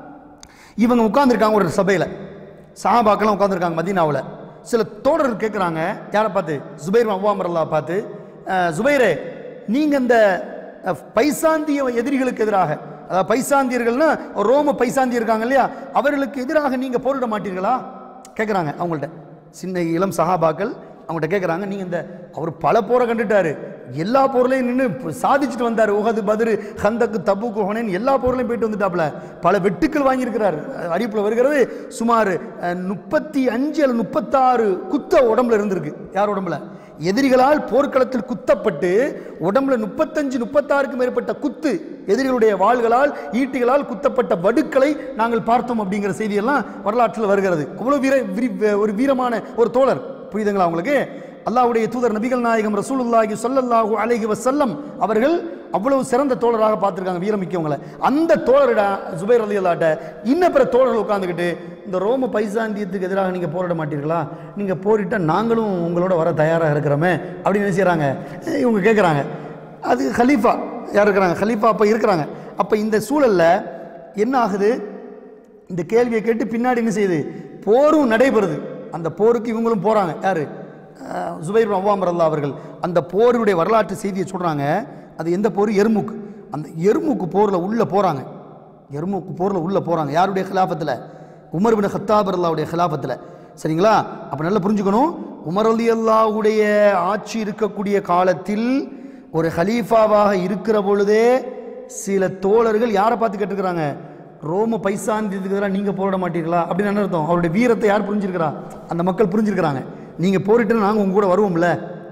இவங்க உட்காந்துருக்காங்க ஒரு சபையில் சஹாபாக்கெல்லாம் உட்காந்துருக்காங்க மதீனாவில் சில தோழர்கள் கேட்குறாங்க யாரை பார்த்து ஜுபைர் அவ்வாமரல்லா பார்த்து "அஹ், ஜுபைரே நீங்கள் இந்த அஹ், பைசாந்திய எதிரிகளுக்கு எதிராக அதாவது பைசாந்தியர்கள்னா ரோம பைசாந்தி இருக்காங்க இல்லையா அவர்களுக்கு எதிராக நீங்கள் போரிட மாட்டீர்களா கேட்குறாங்க அவங்கள்ட்ட சின்ன இளம் சஹாபாக்கள் அவங்கள்ட்ட கேட்குறாங்க நீங்கள் இந்த அவர் பல போரை கண்டுட்டாரு எல்லா போர்லையும் நின்று சாதிச்சுட்டு வந்தார் உகது பதிரு ஹந்தக்கு தபுக்கு ஹொனேன் எல்லா போர்லையும் போயிட்டு வந்துட்டாப்ல பல வெட்டுக்கள் வாங்கியிருக்கிறார் அறிவிப்பில் வருகிறது சுமார் அஹ், முப்பத்தி அஞ்சு அல்லது முப்பத்தாறு குத்த உடம்புல இருந்திருக்கு யார் உடம்புல எதிரிகளால் போர்க்களத்தில் குத்தப்பட்டு உடம்புல முப்பத்தஞ்சு முப்பத்தாறுக்கும் மேற்பட்ட குத்து எதிரிகளுடைய வாள்களால் ஈட்டிகளால் குத்தப்பட்ட வடுக்களை நாங்கள் பார்த்தோம் அப்படிங்கிற செய்தியெல்லாம் வரலாற்றில் வருகிறது அவ்வளோ வீர விரி- ஒரு வீரமான ஒரு தோழர் புரியுதுங்களா உங்களுக்கு அல்லாஹ்வுடைய தூதர் நபிகள் நாயகம் ரசூலுல்லாஹி ஸல்லல்லாஹு அலைஹி வஸல்லம் அவர்கள் அவ்வளவு சிறந்த தோழராக பார்த்துருக்காங்க வீரமிக்கவங்களை அந்த தோழரிட ஜுபைர் அலி அல்லாட்ட இன்ன பிற தோழர்கள் உட்காந்துக்கிட்டு இந்த ரோம பைசாந்தியத்துக்கு எதிராக நீங்கள் போராட மாட்டீர்களா நீங்கள் போரிட்டால் நாங்களும் உங்களோட வர தயாராக இருக்கிறோமே அப்படின்னு என்ன செய்கிறாங்க இவங்க கேட்குறாங்க அது ஹலீஃபா யார் இருக்கிறாங்க ஹலீஃபா அப்போ இருக்கிறாங்க அப்போ இந்த சூழலில் என்ன ஆகுது இந்த கேள்வியை கேட்டு பின்னாடி என்ன செய்யுது போரும் நடைபெறுது அந்த போருக்கு இவங்களும் போகிறாங்க யார் ஜுபைர் அவ்வாமர் அல்லா அவர்கள் அந்த போருடைய வரலாற்று செய்தியை சொல்கிறாங்க அது எந்த போர் எர்முக் அந்த எருமுக்கு போரில் உள்ளே போகிறாங்க எருமுக்கு போரில் உள்ளே போகிறாங்க யாருடைய கிலாஃபத்தில் உமர் பின் ஹத்தாபர் அல்லாவுடைய கிலாஃபத்தில் சரிங்களா அப்போ நல்லா புரிஞ்சுக்கணும் உமர் அலி அல்லாவுடைய ஆட்சி இருக்கக்கூடிய காலத்தில் ஒரு ஹலீஃபாவாக இருக்கிற பொழுதே சில தோழர்கள் யாரை பார்த்து கேட்டுக்கிறாங்க ரோம பைசாந்தியத்துக்கு எதிராக நீங்கள் போராட மாட்டீர்களா அப்படின்னு என்ன அர்த்தம் அவருடைய வீரத்தை யார் புரிஞ்சிருக்கிறா அந்த மக்கள் புரிஞ்சிருக்கிறாங்க நீங்கள் போரிட்டுன்னு நாங்கள் உங்க கூட வருவோம்ல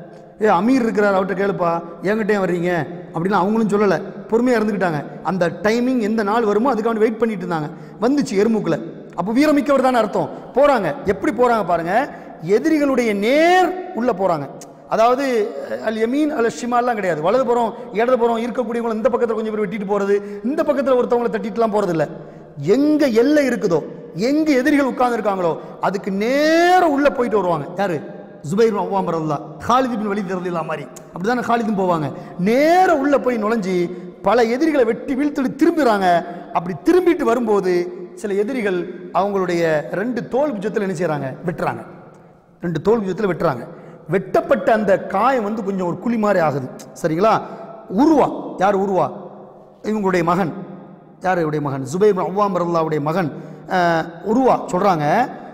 ஏ அமீர் இருக்கிறார் அவர்கிட்ட கேளுப்பா என்கிட்ட ஏன் வர்றீங்க அப்படின்னு அவங்களும் சொல்லலை பொறுமையாக இருந்துக்கிட்டாங்க அந்த டைமிங் எந்த நாள் வருமோ அதுக்காக வெயிட் பண்ணிட்டு இருந்தாங்க வந்துச்சு எருமுக்கில் அப்போ வீரமிக்கவர் தானே அர்த்தம் போகிறாங்க எப்படி போகிறாங்க பாருங்க எதிரிகளுடைய நேர் உள்ளே போகிறாங்க அதாவது அல் யமீன் அல் ஷிமாலாம் கிடையாது வலது புறம் இடது புறம் இருக்கக்கூடியவங்க இந்த பக்கத்தில் கொஞ்சம் பேர் வெட்டிட்டு போகிறது இந்த பக்கத்தில் ஒருத்தவங்களை தட்டிட்டுலாம் போகிறது இல்லை எங்கே எல்லை இருக்குதோ எங்கே எதிரிகள் உட்கார்ந்துருக்காங்களோ அதுக்கு நேர உள்ளே போயிட்டு வருவாங்க யாரு ஜுபைர் அவ்வாம் ரல்லா ஹாலித் பின் வலி ரலில்லா மாதிரி அப்படிதானே ஹாலிதும் போவாங்க நேர உள்ள போய் நுழைஞ்சு பல எதிரிகளை வெட்டி வீழ்த்துட்டு திரும்புறாங்க அப்படி திரும்பிட்டு வரும்போது சில எதிரிகள் அவங்களுடைய ரெண்டு தோல் புஜத்தில் என்ன செய்றாங்க வெட்டுறாங்க ரெண்டு தோல் புஜத்தில் வெட்டுறாங்க வெட்டப்பட்ட அந்த காயம் வந்து கொஞ்சம் ஒரு குழி மாதிரி ஆகுது சரிங்களா உருவா யார் உருவா இவங்களுடைய மகன் யார் இவருடைய மகன் ஜுபைர் அவ்வாம் ரல்லாவுடைய மகன் அஹ், உருவா சொல்றாங்க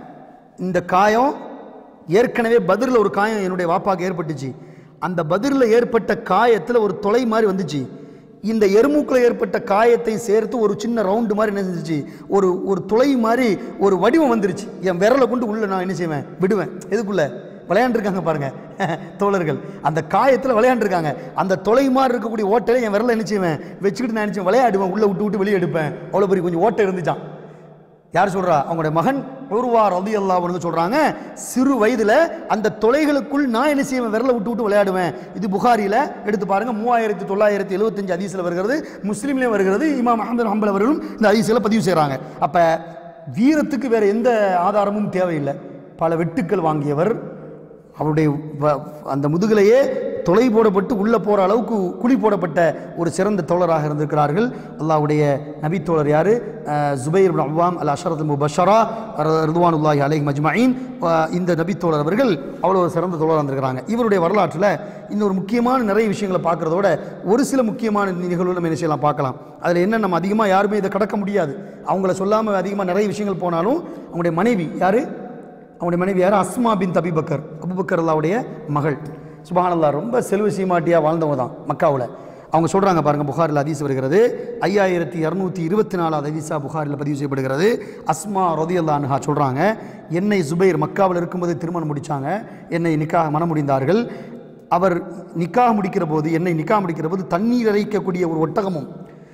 இந்த காயம் ஏற்கனவே பதிரில் ஒரு காயம் என்னுடைய வாப்பாக்கு ஏற்பட்டுச்சு அந்த பதிரில் ஏற்பட்ட காயத்தில் ஒரு தொலை மாதிரி வந்துச்சு இந்த எருமூக்கில் ஏற்பட்ட காயத்தை சேர்த்து ஒரு சின்ன ரவுண்டு மாதிரி என்ன செஞ்சுச்சு ஒரு ஒரு துளை மாதிரி ஒரு வடிவம் வந்துருச்சு என் விரலை கொண்டு உள்ள நான் என்ன செய்வேன் விடுவேன் எதுக்குள்ள விளையாண்டுருக்காங்க பாருங்க தோழர்கள் அந்த காயத்தில் விளையாண்டுருக்காங்க அந்த தொலை மாதிரி இருக்கக்கூடிய ஓட்டையில என் விரலை என்ன செய்வேன் வச்சுக்கிட்டு நான் என்ன செய்வேன் விளையாடுவேன் உள்ள விட்டு விட்டு வெளியே எடுப்பேன் அவ்வளோ பெரிய கொஞ்சம் ஓட்டை இருந்துச்சான் யார் சொல்றா அவங்களுடைய மகன் ஒருவார் ரதி அல்லாஹ்னு சொல்றாங்க சிறு வயதுல அந்த தொலைகளுக்குள் நான் என்ன செய்வேன் விரல விட்டு விட்டு விளையாடுவேன் இது புகாரில எடுத்து பாருங்க மூவாயிரத்தி தொள்ளாயிரத்தி எழுபத்தஞ்சு அதிசல வருகிறது முஸ்லீம்லயும் வருகிறது இமாம் அஹமது ஹம்பல் அவர்களும் இந்த அதிசல பதிவு செய்றாங்க அப்ப வீரத்துக்கு வேற எந்த ஆதாரமும் தேவையில்லை பல வெட்டுக்கள் வாங்கியவர் அவருடைய வ- அந்த முதுகிலேயே தொலை போடப்பட்டு உள்ளே போகிற அளவுக்கு குழி போடப்பட்ட ஒரு சிறந்த தோழராக இருந்திருக்கிறார்கள் அல்லாஹ்வுடைய நபி தோழர் யார் ஜுபைர் இப்னு அவ்வாம் அல் அஷரத் முபஷரா ரிதுவானுல்லாஹி அலைஹி மஜ்மாயின் இந்த நபி தோழர் அவர்கள் அவ்வளோ ஒரு சிறந்த தோழராக இருந்திருக்கிறாங்க இவருடைய வரலாற்றில் இன்னொரு முக்கியமான நிறைய விஷயங்களை பார்க்குறதோட ஒரு சில முக்கியமான நிகழ்வுகள் நம்ம என்ன செய்யலாம் பார்க்கலாம் அதில் என்ன நம்ம அதிகமாக யாருமே இதை கடக்க முடியாது அவங்கள சொல்லாமல் அதிகமாக நிறைய விஷயங்கள் போனாலும் அவங்களுடைய மனைவி யார் அவனுடைய மனைவி யார் அஸ்மா பின் தபிபக்கர் அபுபக்கர் அல்லாவுடைய மகள் சுபஹானல்லாஹ் ரொம்ப செல்வ சீமாட்டியாக வாழ்ந்தவங்க தான் மக்காவில் அவங்க சொல்கிறாங்க பாருங்க புகாரில் ஹதீஸ் வருகிறது ஐயாயிரத்தி இரநூத்தி இருபத்தி நாலாவது ஹதீஸா புகாரில் பதிவு செய்யப்படுகிறது அஸ்மா ரதியல்லா அன்ஹா சொல்கிறாங்க என்னை சுபைர் மக்காவில் இருக்கும்போது திருமணம் முடித்தாங்க என்னை நிக்காக மனம் முடிந்தார்கள் அவர் நிக்காக முடிக்கிற போது என்னை நிக்காக முடிக்கிற போது தண்ணீர் இறைக்கக்கூடிய ஒரு ஒட்டகமும்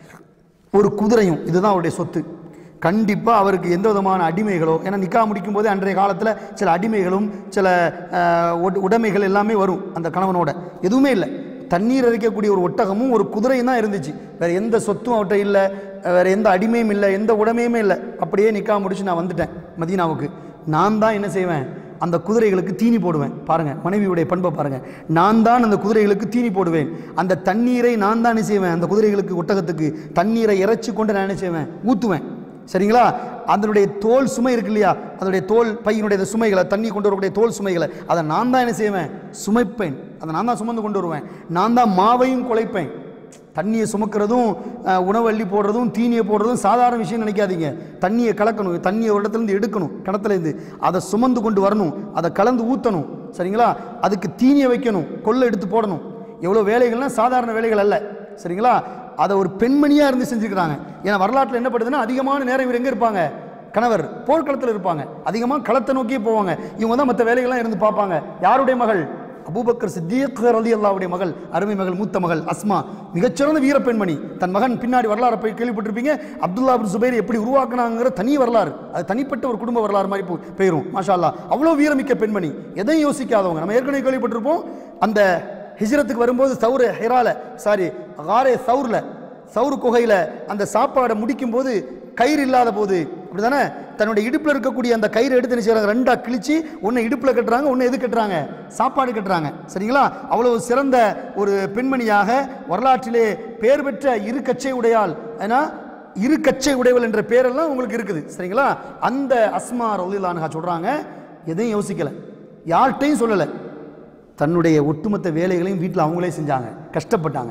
ஒரு குதிரையும் இதுதான் அவருடைய சொத்து கண்டிப்பாக அவருக்கு எந்த விதமான அடிமைகளோ ஏன்னா நிக்கா முடிக்கும் போதே அன்றைய காலத்தில் சில அடிமைகளும் சில அஹ், உட- உடைமைகள் எல்லாமே வரும் அந்த கணவனோட எதுவுமே இல்லை தண்ணீர் அரைக்கக்கூடிய ஒரு ஒட்டகமும் ஒரு குதிரையும் தான் இருந்துச்சு வேற எந்த சொத்தும் அவர்கிட்ட இல்லை வேற எந்த அடிமையும் இல்லை எந்த உடைமையுமே இல்லை அப்படியே நிக்கா முடிச்சு நான் வந்துட்டேன் மதீனாவுக்கு நான் தான் என்ன செய்வேன் அந்த குதிரைகளுக்கு தீனி போடுவேன் பாருங்க மனைவியுடைய பண்பை பாருங்க நான் தான் அந்த குதிரைகளுக்கு தீனி போடுவேன் அந்த தண்ணீரை நான் தான் என்ன செய்வேன் அந்த குதிரைகளுக்கு ஒட்டகத்துக்கு தண்ணீரை இறைச்சி கொண்டு நான் என்ன செய்வேன் ஊற்றுவேன் சரிங்களா அதனுடைய தோல் சுமை இருக்கு இல்லையா அதனுடைய தோல் பையனுடைய இந்த சுமைகளை தண்ணி கொண்டு வரக்கூடிய தோல் சுமைகளை அதை நான் தான் என்ன செய்வேன் சுமைப்பேன் அதை நான் தான் சுமந்து கொண்டு வருவேன் நான் தான் மாவையும் குலைப்பேன் தண்ணியை சுமக்கிறதும் அஹ், உணவு அள்ளி போடுறதும் தீனியை போடுறதும் சாதாரண விஷயம் நினைக்காதீங்க தண்ணியை கலக்கணும் தண்ணியை ஒரு இடத்துலேருந்து எடுக்கணும் கிணத்துலேருந்து அதை சுமந்து கொண்டு வரணும் அதை கலந்து ஊற்றணும் சரிங்களா அதுக்கு தீனியை வைக்கணும் கொள்ளை எடுத்து போடணும் எவ்வளோ வேலைகள்லாம் சாதாரண வேலைகள் அல்ல சரிங்களா அதை ஒரு பெண்மணியாக இருந்து செஞ்சுருக்கிறாங்க ஏன்னா வரலாற்றில் என்ன படுதுன்னா அதிகமான நேரம் இவர் எங்கே இருப்பாங்க கணவர் போர்க்களத்தில் இருப்பாங்க அதிகமாக களத்தை நோக்கியே போவாங்க இவங்க தான் மற்ற வேலைகள்லாம் இருந்து பார்ப்பாங்க யாருடைய மகள் அபூபக்கர் சித்திக் ரலி அல்லாவுடைய மகள் அருமை மகள் மூத்த மகள் அஸ்மா மிகச்சிறந்த வீர பெண்மணி தன் மகன் பின்னாடி வரலாறு போய் கேள்விப்பட்டிருப்பீங்க அப்துல்லா பின் சுபைர் எப்படி உருவாக்குனாங்கிற தனி வரலாறு அது தனிப்பட்ட ஒரு குடும்ப வரலாறு மாதிரி போ- போயிரும் மாஷா அல்லாஹ் அவ்வளோ வீரமிக்க பெண்மணி எதையும் யோசிக்காதவங்க நம்ம ஏற்கனவே கேள்விப்பட்டிருப்போம் அந்த ஹிஜ்ரத்துக்கு வரும்போது சௌரு ஹெரால சாரி காரே சௌரில் சௌரு குகையில் அந்த சாப்பாடை முடிக்கும்போது கயிறு இல்லாத போது அப்படிதானே தன்னுடைய இடுப்பில் இருக்கக்கூடிய அந்த கயிறு எடுத்து என்ன செய்றாங்க ரெண்டா கிழிச்சு ஒன்று இடுப்பில் கட்டுறாங்க ஒன்று எது கட்டுறாங்க சாப்பாடு கட்டுறாங்க சரிங்களா அவ்வளவு சிறந்த ஒரு பெண்மணியாக வரலாற்றிலே பேர் பெற்ற இரு கச்சை உடையாள் ஏன்னா இரு கச்சை உடையவள் என்ற பேரெல்லாம் உங்களுக்கு இருக்குது சரிங்களா அந்த அஸ்மா ரலிலானுகா சொல்றாங்க எதையும் யோசிக்கல யார்கிட்டையும் சொல்லலை தன்னுடைய ஒட்டுமொத்த வேலைகளையும் வீட்டில் அவங்களே செஞ்சாங்க கஷ்டப்பட்டாங்க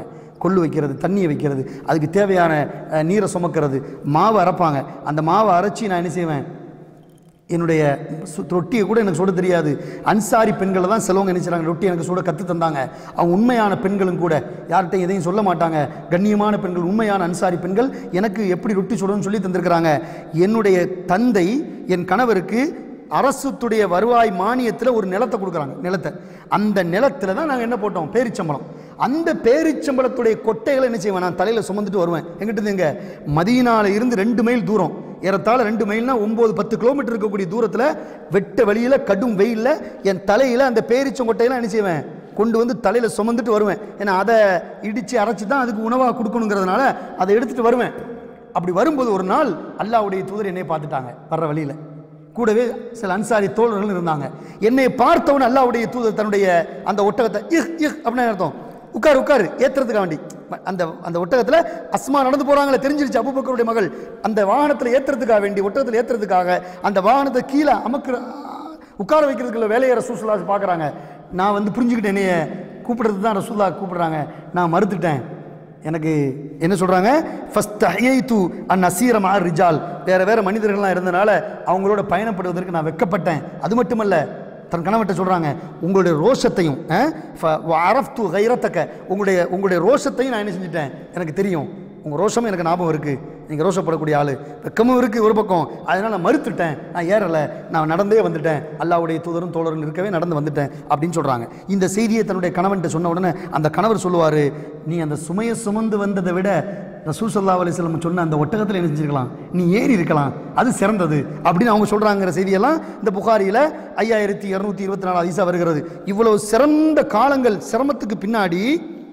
கொள்ளு வைக்கிறது தண்ணியை வைக்கிறது அதுக்கு தேவையான அஹ், நீரை சுமக்கிறது மாவை அரைப்பாங்க அந்த மாவை அரைச்சி நான் என்ன செய்வேன் என்னுடைய சு- ரொட்டியை கூட எனக்கு சுட தெரியாது அன்சாரி பெண்களை தான் சிலவங்க என்ன செய்றாங்க ரொட்டி எனக்கு சுட கற்று தந்தாங்க அவங்க உண்மையான பெண்களும் கூட யார்கிட்டையும் எதையும் சொல்ல மாட்டாங்க கண்ணியமான பெண்கள் உண்மையான அன்சாரி பெண்கள் எனக்கு எப்படி ரொட்டி சுடணும்னு சொல்லி தந்திருக்கிறாங்க என்னுடைய தந்தை என் கணவருக்கு அரசுத்துடைய வருவாய் மானியத்தில் ஒரு நிலத்தை கொடுக்குறாங்க நிலத்தை அந்த நிலத்தில் தான் நாங்கள் என்ன போட்டோம் பேரிச்சம்பளம் அந்த பேரிச்சம்பளத்துடைய கொட்டைகளை என்ன செய்வேன் நான் தலையில் சுமந்துட்டு வருவேன் எங்கிட்ட எங்க மதீனால இருந்து ரெண்டு மைல் தூரம் ஏறத்தாழ ரெண்டு மைல்னா ஒம்பது பத்து கிலோமீட்டர் இருக்கக்கூடிய தூரத்தில் வெட்ட வெளியில் கடும் வெயிலில் என் தலையில் அந்த பேரிச்சங்கொட்டையெல்லாம் என்ன செய்வேன் கொண்டு வந்து தலையில் சுமந்துட்டு வருவேன் ஏன்னா அதை இடித்து அரைச்சி தான் அதுக்கு உணவாக கொடுக்கணுங்கிறதுனால அதை எடுத்துகிட்டு வருவேன் அப்படி வரும்போது ஒரு நாள் அல்லாவுடைய தூதர் என்னை பார்த்துட்டாங்க வர்ற வழியில் கூடவே சில அன்சாரி தோழர்கள் இருந்தாங்க என்னை பார்த்தவன் அல்லாவுடைய தூதர் தன்னுடைய அந்த ஒட்டகத்தை இஹ் இஹ் அப்படின்னு அர்த்தம் உட்காரு உட்காரு ஏத்துறதுக்காக வேண்டி அந்த அந்த ஒட்டகத்தில் அஸ்மா நடந்து போறாங்களே தெரிஞ்சிருச்சு அபுபக்கருடைய மகள் அந்த வாகனத்தில் ஏத்துறதுக்காக வேண்டி ஒட்டகத்தில் ஏத்துறதுக்காக அந்த வாகனத்தை கீழே அமக்குற உட்கார வைக்கிறதுக்குள்ள வேலையை ரசூசுல்லா பார்க்குறாங்க நான் வந்து புரிஞ்சுக்கிட்டேன் என்னைய கூப்பிடுறது தான் ரசூல்லா கூப்பிடுறாங்க நான் மறுத்துட்டேன் எனக்கு என்ன சொல்றாங்க ஃபஸ்ட் ஐயைத்து அன் அசீரம் ஆர் ரிஜால் வேற வேற மனிதர்கள்லாம் இருந்தனால அவங்களோட பயணப்படுவதற்கு நான் வெட்கப்பட்டேன் அது மட்டுமல்ல தன் கணவன்கிட்ட சொல்றாங்க உங்களுடைய ரோஷத்தையும் அரஃப்து கைரத்தக்க உங்களுடைய உங்களுடைய ரோஷத்தையும் நான் என்ன செஞ்சுட்டேன் எனக்கு தெரியும் உங்கள் ரோஷமும் எனக்கு ஞாபகம் இருக்குது நீங்கள் ரோஷப்படக்கூடிய ஆள் வெக்கமும் இருக்குது ஒரு பக்கம் அதனால் நான் மறுத்துட்டேன் நான் ஏறலை நான் நடந்தே வந்துட்டேன் அல்லாவுடைய தூதரும் தோழரும் இருக்கவே நடந்து வந்துட்டேன் அப்படின்னு சொல்கிறாங்க இந்த செய்தியை தன்னுடைய கணவன்கிட்ட சொன்ன உடனே அந்த கணவர் சொல்லுவார் நீ அந்த சுமையை சுமந்து வந்ததை விட ரசூல் சல்லா அலிஸ்லம் சொன்ன அந்த ஒட்டகத்தில் என்ன செஞ்சிருக்கலாம் நீ ஏறி இருக்கலாம் அது சிறந்தது அப்படின்னு அவங்க சொல்கிறாங்கிற செய்தியெல்லாம் இந்த புகாரியில் ஐயாயிரத்தி இரநூத்தி இருபத்தி நாலு அதிசா வருகிறது இவ்வளவு சிறந்த காலங்கள் சிரமத்துக்கு பின்னாடி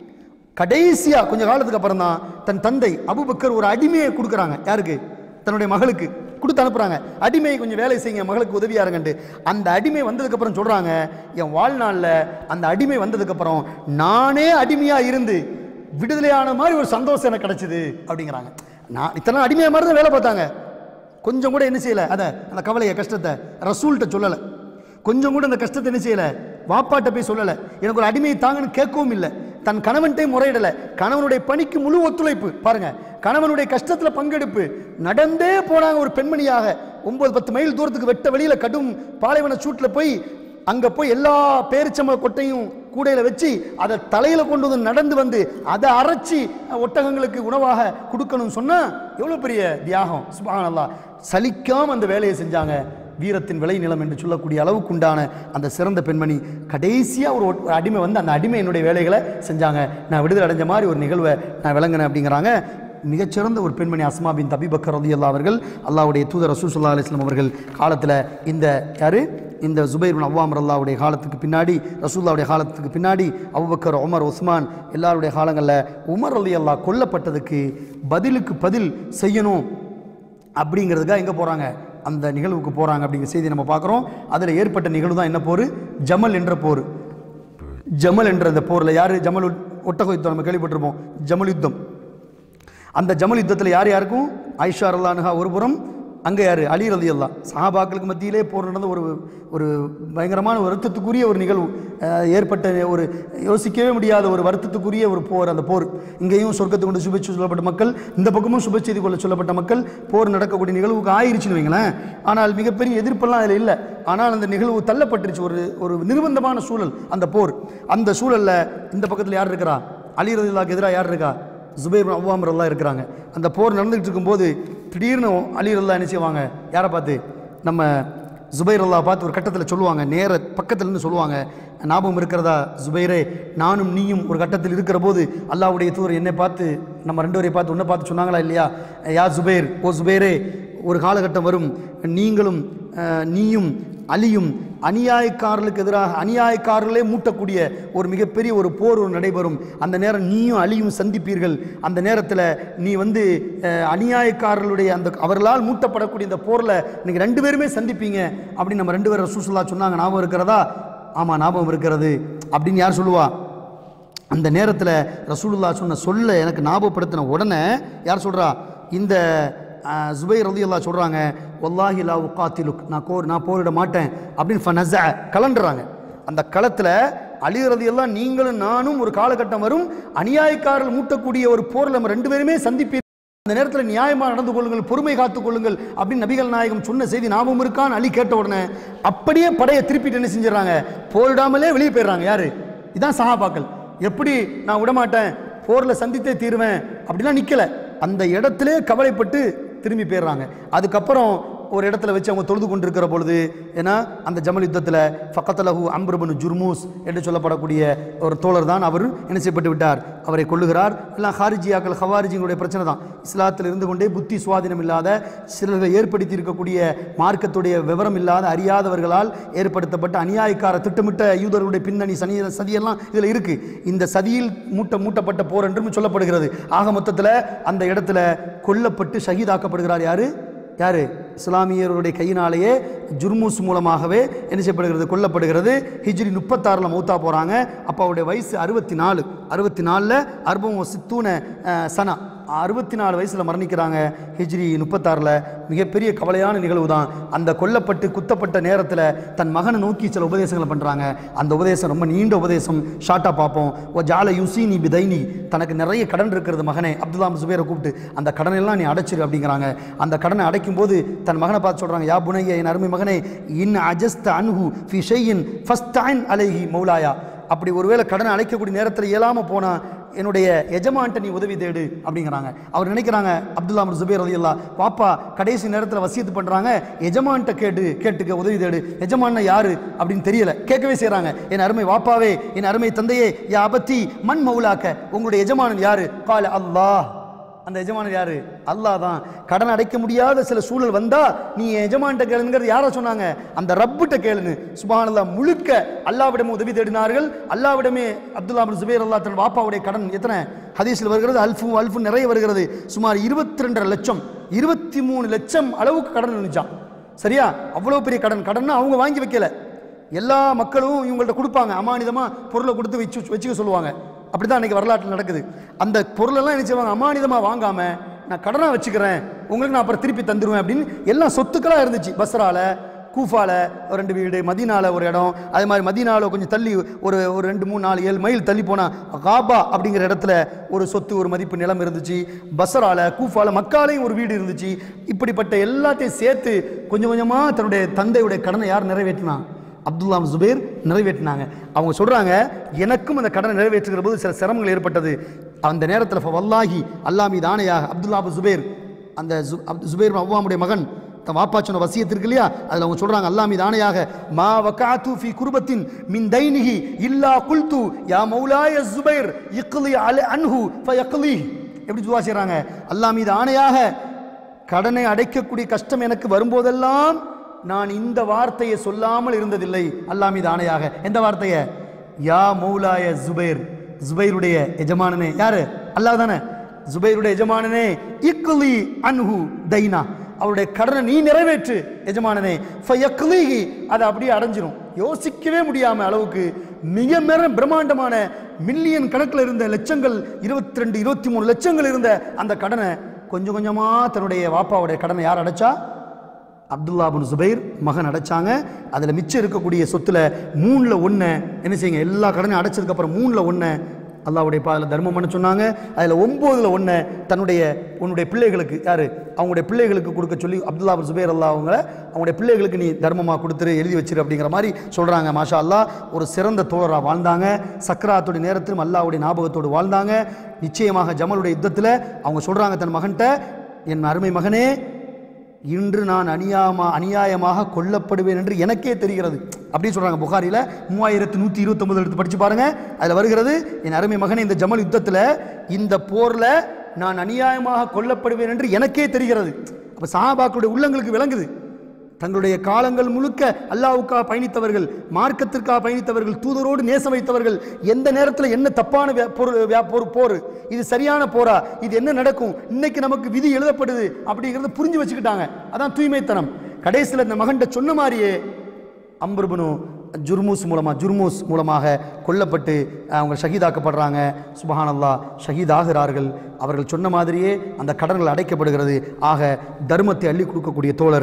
கடைசியா கொஞ்ச காலத்துக்கு அப்புறம் தான் தன் தந்தை அபுபக்கர் ஒரு அடிமையை கொடுக்குறாங்க யாருக்கு தன்னுடைய மகளுக்கு கொடுத்து அனுப்புறாங்க அடிமையை கொஞ்சம் வேலை செய்யுங்க மகளுக்கு உதவியா இருங்கன்ட்டு அந்த அடிமை வந்ததுக்கு அப்புறம் சொல்றாங்க என் வாழ்நாளில் அந்த அடிமை வந்ததுக்கு அப்புறம் நானே அடிமையா இருந்து விடுதலையான மாதிரி ஒரு சந்தோஷம் எனக்கு கிடைச்சது அப்படிங்கிறாங்க நான் இத்தனை அடிமையா மாதிரி தான் வேலை பார்த்தாங்க கொஞ்சம் கூட என்ன செய்யல அதை அந்த கவலையை கஷ்டத்தை ரசூல்கிட்ட சொல்லலை கொஞ்சம் கூட அந்த கஷ்டத்தை என்ன செய்யல வாப்பாட்ட போய் சொல்லலை எனக்கு ஒரு அடிமையை தாங்கன்னு கேட்கவும் இல்லை தன் கணவன்கிட்டே முறையிடலை கணவனுடைய பணிக்கு முழு ஒத்துழைப்பு பாருங்க கணவனுடைய கஷ்டத்தில் பங்கெடுப்பு நடந்தே போனாங்க ஒரு பெண்மணியாக ஒன்பது பத்து மைல் தூரத்துக்கு வெட்ட வெளியில கடும் பாலைவன சூட்டில் போய் அங்க போய் எல்லா பேரிச்சம்பள கொட்டையும் கூடையில வச்சு அதை தலையில கொண்டு வந்து நடந்து வந்து அதை அரைச்சி ஒட்டகங்களுக்கு உணவாக கொடுக்கணும்னு சொன்னா எவ்வளவு பெரிய தியாகம் சுபஹானல்லாஹ் சலிக்காம அந்த வேலையை செஞ்சாங்க வீரத்தின் விளைநிலம் என்று சொல்லக்கூடிய அளவுக்கு உண்டான அந்த சிறந்த பெண்மணி கடைசியாக ஒரு ஒட்- ஒரு அடிமை வந்து அந்த அடிமை என்னுடைய வேலைகளை செஞ்சாங்க நான் விடுதலை அடைஞ்ச மாதிரி ஒரு நிகழ்வை நான் விளங்கினேன் அப்படிங்கிறாங்க மிகச்சிறந்த ஒரு பெண்மணி அஸ்மா பின் தபிபக்கர் ரதி அவர்கள் அல்லாவுடைய தூதர் ரசூல் சல்லா அலிஸ்லாம் அவர்கள் காலத்தில் இந்த யாரு இந்த ஜுபைர் பின் அவ்வாம் அல்லாவுடைய காலத்துக்கு பின்னாடி ரசூல்லாவுடைய காலத்துக்கு பின்னாடி அபுபக்கர் உமர் உஸ்மான் எல்லாருடைய காலங்களில் உமர் அலி அல்லா கொல்லப்பட்டதுக்கு பதிலுக்கு பதில் செய்யணும் அப்படிங்கிறதுக்காக எங்கே போகிறாங்க அந்த நிகழ்வுக்கு போகிறாங்க அப்படிங்கிற செய்தி நம்ம பார்க்குறோம் அதில் ஏற்பட்ட நிகழ்வு தான் என்ன போர் ஜமல் என்ற போர் ஜமல் என்ற அந்த போரில் யார் ஜமல் உட்- ஒட்டக யுத்தம் நம்ம கேள்விப்பட்டிருப்போம் ஜமல் யுத்தம் அந்த ஜமல் யுத்தத்தில் யார் யாருக்கும் ஐஷா அல்லானுகா ஒரு புறம் அங்கே யார் அலி ரதி அல்லா சஹாபாக்களுக்கு மத்தியிலே போர் நடந்த ஒரு ஒரு பயங்கரமான வருத்தத்துக்குரிய ஒரு நிகழ்வு அஹ், ஏற்பட்ட ஒரு யோசிக்கவே முடியாத ஒரு வருத்தத்துக்குரிய ஒரு போர் அந்த போர் இங்கேயும் சொர்க்கத்துக்கு கொண்டு சுபச்சு சொல்லப்பட்ட மக்கள் இந்த பக்கமும் சுப செய்தி கொள்ள சொல்லப்பட்ட மக்கள் போர் நடக்கக்கூடிய நிகழ்வுக்கு ஆயிருச்சுன்னு வைங்களேன் ஆனால் மிகப்பெரிய எதிர்ப்பெல்லாம் அதில் இல்லை ஆனால் அந்த நிகழ்வு தள்ளப்பட்டுருச்சு ஒரு ஒரு நிர்பந்தமான சூழல் அந்த போர் அந்த சூழல்ல இந்த பக்கத்தில் யார் இருக்கிறா அலி ரதில்லாக்கு எதிராக யார் இருக்கா ஜுபைர் பின் அவ்வாம் ரல்லா இருக்கிறாங்க அந்த போர் நடந்துகிட்டு இருக்கும்போது திடீர்னு அலி ரல்லா என்ன செய்வாங்க யாரை பார்த்து நம்ம ஜுபைர் அல்லா பார்த்து ஒரு கட்டத்தில் சொல்லுவாங்க நேர பக்கத்துல இருந்து சொல்லுவாங்க ஞாபகம் இருக்கிறதா ஜுபைரே நானும் நீயும் ஒரு கட்டத்தில் இருக்கிற போது அல்லாவுடைய தூதர் என்னை பார்த்து நம்ம ரெண்டு பேரையும் பார்த்து உன்னை பார்த்து சொன்னாங்களா இல்லையா யா ஜுபைர் ஓ ஜுபைரே ஒரு காலகட்டம் வரும் நீங்களும் அஹ், நீயும் அலியும் அநியாயக்காரர்களுக்கு எதிராக அநியாயக்காரர்களே மூட்டக்கூடிய ஒரு மிகப்பெரிய ஒரு போர் ஒரு நடைபெறும் அந்த நேரம் நீயும் அலியும் சந்திப்பீர்கள் அந்த நேரத்தில் நீ வந்து அஹ், அநியாயக்காரர்களுடைய அந்த அவர்களால் மூட்டப்படக்கூடிய இந்த போரில் நீங்கள் ரெண்டு பேருமே சந்திப்பீங்க அப்படின்னு நம்ம ரெண்டு பேரும் ரசூசுல்லா சொன்னாங்க ஞாபகம் இருக்கிறதா ஆமாம் ஞாபகம் இருக்கிறது அப்படின்னு யார் சொல்லுவா அந்த நேரத்தில் ரசூலுல்லா சொன்ன சொல்ல எனக்கு ஞாபகப்படுத்தின உடனே யார் சொல்கிறா இந்த அஹ், ஜுபைர் ரதி அல்லா சொல்கிறாங்க ஒல்லாஹி லா உக்காத்திலுக் நான் கோர் நான் போரிட மாட்டேன் அப்படின்னு ஃபனஸ கலண்டுறாங்க அந்த களத்தில் அழிகிறது எல்லாம் நீங்களும் நானும் ஒரு காலகட்டம் வரும் அநியாயக்காரர்கள் மூட்டக்கூடிய ஒரு போரில் நம்ம ரெண்டு பேருமே சந்திப்பீர் அந்த நேரத்தில் நியாயமாக நடந்து கொள்ளுங்கள் பொறுமை காத்துக் கொள்ளுங்கள் அப்படின்னு நபிகள் நாயகம் சொன்ன செய்தி ஞாபகம் இருக்கான்னு அலி கேட்ட உடனே அப்படியே படையை திருப்பிட்டு என்ன செஞ்சிடறாங்க போரிடாமலே வெளியே போயிடுறாங்க யாரு இதான் சஹாபாக்கள் எப்படி நான் விடமாட்டேன் போரில் சந்தித்தே தீருவேன் அப்படிலாம் நிற்கல அந்த இடத்திலே கவலைப்பட்டு திரும்பி போயிடுறாங்க அதுக்கப்புறம் ஒரு இடத்துல வச்சு அவங்க தொழுது கொண்டிருக்கிற பொழுது ஏன்னா அந்த ஜமல் யுத்தத்தில் ஃபக்கத்தலஹு அம்ருபனு ஜுர்மூஸ் என்று சொல்லப்படக்கூடிய ஒரு தோழர் தான் அவர் என்ன செய்யப்பட்டு விட்டார் அவரை கொள்ளுகிறார் எல்லாம் ஹாரிஜியாக்கள் ஹவாரிஜிங்களுடைய பிரச்சனை தான் இஸ்லாத்தில் இருந்து கொண்டே புத்தி சுவாதீனம் இல்லாத சிலர்கள் ஏற்படுத்தி இருக்கக்கூடிய மார்க்கத்துடைய விவரம் இல்லாத அறியாதவர்களால் ஏற்படுத்தப்பட்ட அநியாயக்கார திட்டமிட்ட யூதர்களுடைய பின்னணி சனி சதியெல்லாம் இதில் இருக்கு இந்த சதியில் மூட்ட மூட்டப்பட்ட போர் என்றும் சொல்லப்படுகிறது ஆக மொத்தத்தில் அந்த இடத்துல கொல்லப்பட்டு ஷஹீதாக்கப்படுகிறார் யாரு யாரு இஸ்லாமியருடைய கையினாலேயே ஜுர்மூஸ் மூலமாகவே என்ன செய்யப்படுகிறது கொல்லப்படுகிறது ஹிஜ்ரி முப்பத்தாறில் மௌத்தா போகிறாங்க அப்போ அவருடைய வயசு அறுபத்தி நாலு அறுபத்தி நாலில் அர்பம் சித்தூன அஹ், சனா அறுபத்தி நாலு வயசில் மரணிக்கிறாங்க ஹிஜ்ரி முப்பத்தாறில் மிகப்பெரிய கவலையான நிகழ்வு தான் அந்த கொல்லப்பட்டு குத்தப்பட்ட நேரத்தில் தன் மகனை நோக்கி சில உபதேசங்களை பண்ணுறாங்க அந்த உபதேசம் ரொம்ப நீண்ட உபதேசம் ஷார்ட்டாக பார்ப்போம் ஓ ஜால யுசீனி பிதைனி தனக்கு நிறைய கடன் இருக்கிறது மகனே அப்துல்லாம் சுபேரை கூப்பிட்டு அந்த கடனெல்லாம் நீ அடைச்சிரு அப்படிங்கிறாங்க அந்த கடனை அடைக்கும் போது தன் மகனை பார்த்து சொல்கிறாங்க யா புனைய என் அருமை மகனே இன் அஜஸ்த அன்ஹு ஃபி ஷையின் ஃபஸ்டைன் அலைஹி மௌலாயா அப்படி ஒருவேளை கடனை அழைக்கக்கூடிய நேரத்தில் இயலாமல் போனால் என்னுடைய எஜமான்ட்ட நீ உதவி தேடு அப்படிங்கிறாங்க அவர் நினைக்கிறாங்க அப்துல்லா அமர் ஜுபேர் அலி அல்லா பாப்பா கடைசி நேரத்தில் வசியத்து பண்ணுறாங்க எஜமான்ட்ட கேட்டு கேட்டுக்க உதவி தேடு எஜமான்னா யாரு அப்படின்னு தெரியல கேட்கவே செய்கிறாங்க என் அருமை வாப்பாவே என் அருமை தந்தையே யா அபத்தி மண் மௌலாக்க உங்களுடைய எஜமானன் யாரு கால அல்லாஹ் அந்த எஜமானர் யாரு அல்லாஹ் தான் கடன் அடைக்க முடியாத சில சூழல் வந்தா நீ என் எஜமான்ட்ட கேளுங்கிறது யாரை சொன்னாங்க அந்த ரப்புட்ட கேளுன்னு சுபானல்லா முழுக்க அல்லாவிடமே உதவி தேடினார்கள் அல்லாவிடமே அப்துல்லா பின் சுபைர் அல்லா தன் வாப்பாவுடைய கடன் எத்தனை ஹதீஸில் வருகிறது அல்ஃபு அல்ஃபு நிறைய வருகிறது சுமார் இருபத்தி ரெண்டரை லட்சம் இருபத்தி மூணு லட்சம் அளவுக்கு கடன் இருந்துச்சான் சரியா அவ்வளோ பெரிய கடன் கடன்னா அவங்க வாங்கி வைக்கல எல்லா மக்களும் இவங்கள்ட்ட கொடுப்பாங்க அமானிதமாக பொருளை கொடுத்து வச்சு வச்சுக்க சொல்லுவாங்க அப்படி தான் அன்றைக்கி வரலாற்றில் நடக்குது அந்த பொருளெல்லாம் என்ன செய்வாங்க அமானிதமாக வாங்காமல் நான் கடனாக வச்சுக்கிறேன் உங்களுக்கு நான் அப்புறம் திருப்பி தந்துடுவேன் அப்படின்னு எல்லாம் சொத்துக்களாக இருந்துச்சு பஸ்ரால கூஃபால ஒரு ரெண்டு வீடு மதீனால ஒரு இடம் அதே மாதிரி மதீனால கொஞ்சம் தள்ளி ஒரு ஒரு ரெண்டு மூணு நாலு ஏழு மைல் தள்ளி போனால் காபா அப்படிங்கிற இடத்துல ஒரு சொத்து ஒரு மதிப்பு நிலம் இருந்துச்சு பஸ்ரால கூஃபால மக்காலையும் ஒரு வீடு இருந்துச்சு இப்படிப்பட்ட எல்லாத்தையும் சேர்த்து கொஞ்சம் கொஞ்சமாக தன்னுடைய தந்தையுடைய கடனை யார் நிறைவேற்றினா அப்துல்லாம் ஜுபேர் நிறைவேற்றினாங்க அவங்க சொல்றாங்க எனக்கும் அந்த கடனை நிறைவேற்றுகிற போது சில சிரமங்கள் ஏற்பட்டது அந்த நேரத்தில் வல்லாஹி அல்லா மீது ஆணையாக அப்துல்லா அபு ஜுபேர் அந்த ஜு- அப்து- ஜுபேர் பின் அவ்வாமுடைய மகன் தன் வாப்பா சொன்ன வசியத்து இருக்கு இல்லையா அதில் அவங்க சொல்றாங்க அல்லா மீது ஆணையாக மா வகாத்து ஃபி குர்பத்தின் மின் தைனிஹி இல்லா குல்து யா மௌலாய ஜுபைர் இக்லி அல அன்ஹு ஃபயக்லி எப்படி துவா செய்றாங்க அல்லா மீது ஆணையாக கடனை அடைக்கக்கூடிய கஷ்டம் எனக்கு வரும்போதெல்லாம் நான் இந்த வார்த்தையை சொல்லாமல் இருந்ததில்லை அல்லாஹ் மீது ஆணையாக எந்த வார்த்தையை யா மௌலாய ஜுபைர் ஜுபைருடைய எஜமானனே யாரு அல்லாஹ் தானே ஜுபைருடைய எஜமானனே இக்லி அன்ஹு தைனா அவருடைய கடனை நீ நிறைவேற்று எஜமானனே ஃபயக்லிஹி அதை அப்படியே அடைஞ்சிரும் யோசிக்கவே முடியாம அளவுக்கு மிக மிக பிரம்மாண்டமான மில்லியன் கணக்கில் இருந்த லட்சங்கள் இருபத்தி ரெண்டு இருபத்தி மூணு லட்சங்கள் இருந்த அந்த கடனை கொஞ்சம் கொஞ்சமா தன்னுடைய வாப்பாவுடைய கடனை யார் அடைச்சா அப்துல்லா பின் சுபைர் மகன் அடைச்சாங்க அதில் மிச்சம் இருக்கக்கூடிய சொத்துல மூணில் ஒன்று என்ன செய்யுங்க எல்லா கடனையும் அடைச்சதுக்கு அப்புறம் மூணில் ஒன்று அல்லாவுடைய பாதையில் தர்மம் பண்ண சொன்னாங்க அதில் ஒம்போதில் ஒன்று தன்னுடைய உன்னுடைய பிள்ளைகளுக்கு யார் அவங்களுடைய பிள்ளைகளுக்கு கொடுக்க சொல்லி அப்துல்லா பின் சுபைர் அல்லா அவங்கள அவங்களுடைய பிள்ளைகளுக்கு நீ தர்மமாக கொடுத்துரு எழுதி வச்சிரு அப்படிங்கிற மாதிரி சொல்கிறாங்க மாஷா அல்லாஹ் ஒரு சிறந்த தோழராக வாழ்ந்தாங்க சக்கராத்துடைய நேரத்திலும் அல்லாவுடைய ஞாபகத்தோடு வாழ்ந்தாங்க நிச்சயமாக ஜமலுடைய யுத்தத்தில் அவங்க சொல்கிறாங்க தன் மகன்கிட்ட என் அருமை மகனே இன்று நான் அநியாயமா அநியாயமாக கொல்லப்படுவேன் என்று எனக்கே தெரிகிறது அப்படின்னு சொல்றாங்க புகாரில மூவாயிரத்து நூற்றி இருபத்தொன்பது எடுத்து படிச்சு பாருங்க அதில் வருகிறது என் அருமை மகனே இந்த ஜமல் யுத்தத்தில் இந்த போர்ல நான் அநியாயமாக கொல்லப்படுவேன் என்று எனக்கே தெரிகிறது அப்போ சஹாபாக்களுடைய உள்ளங்களுக்கு விளங்குது தங்களுடைய காலங்கள் முழுக்க அல்லாவுக்காக பயணித்தவர்கள் மார்க்கத்திற்காக பயணித்தவர்கள் தூதரோடு நேசம் வைத்தவர்கள் எந்த நேரத்தில் என்ன தப்பான வே- பொரு- வே- பொரு- போர் இது சரியான போரா இது என்ன நடக்கும் இன்னைக்கு நமக்கு விதி எழுதப்படுது அப்படிங்கிறத புரிஞ்சு வச்சுக்கிட்டாங்க அதான் தூய்மைத்தனம் கடைசியில் இந்த மகன்கிட்ட சொன்ன மாதிரியே அம்பர்பனு ஜுர்மூஸ் மூலமாக ஜுர்மூஸ் மூலமாக கொல்லப்பட்டு அவங்க ஷஹீதாக்கப்படுறாங்க சுபஹானல்லா ஷஹீதாகிறார்கள் அவர்கள் சொன்ன மாதிரியே அந்த கடன்கள் அடைக்கப்படுகிறது ஆக தர்மத்தை அள்ளி கொடுக்கக்கூடிய தோழர்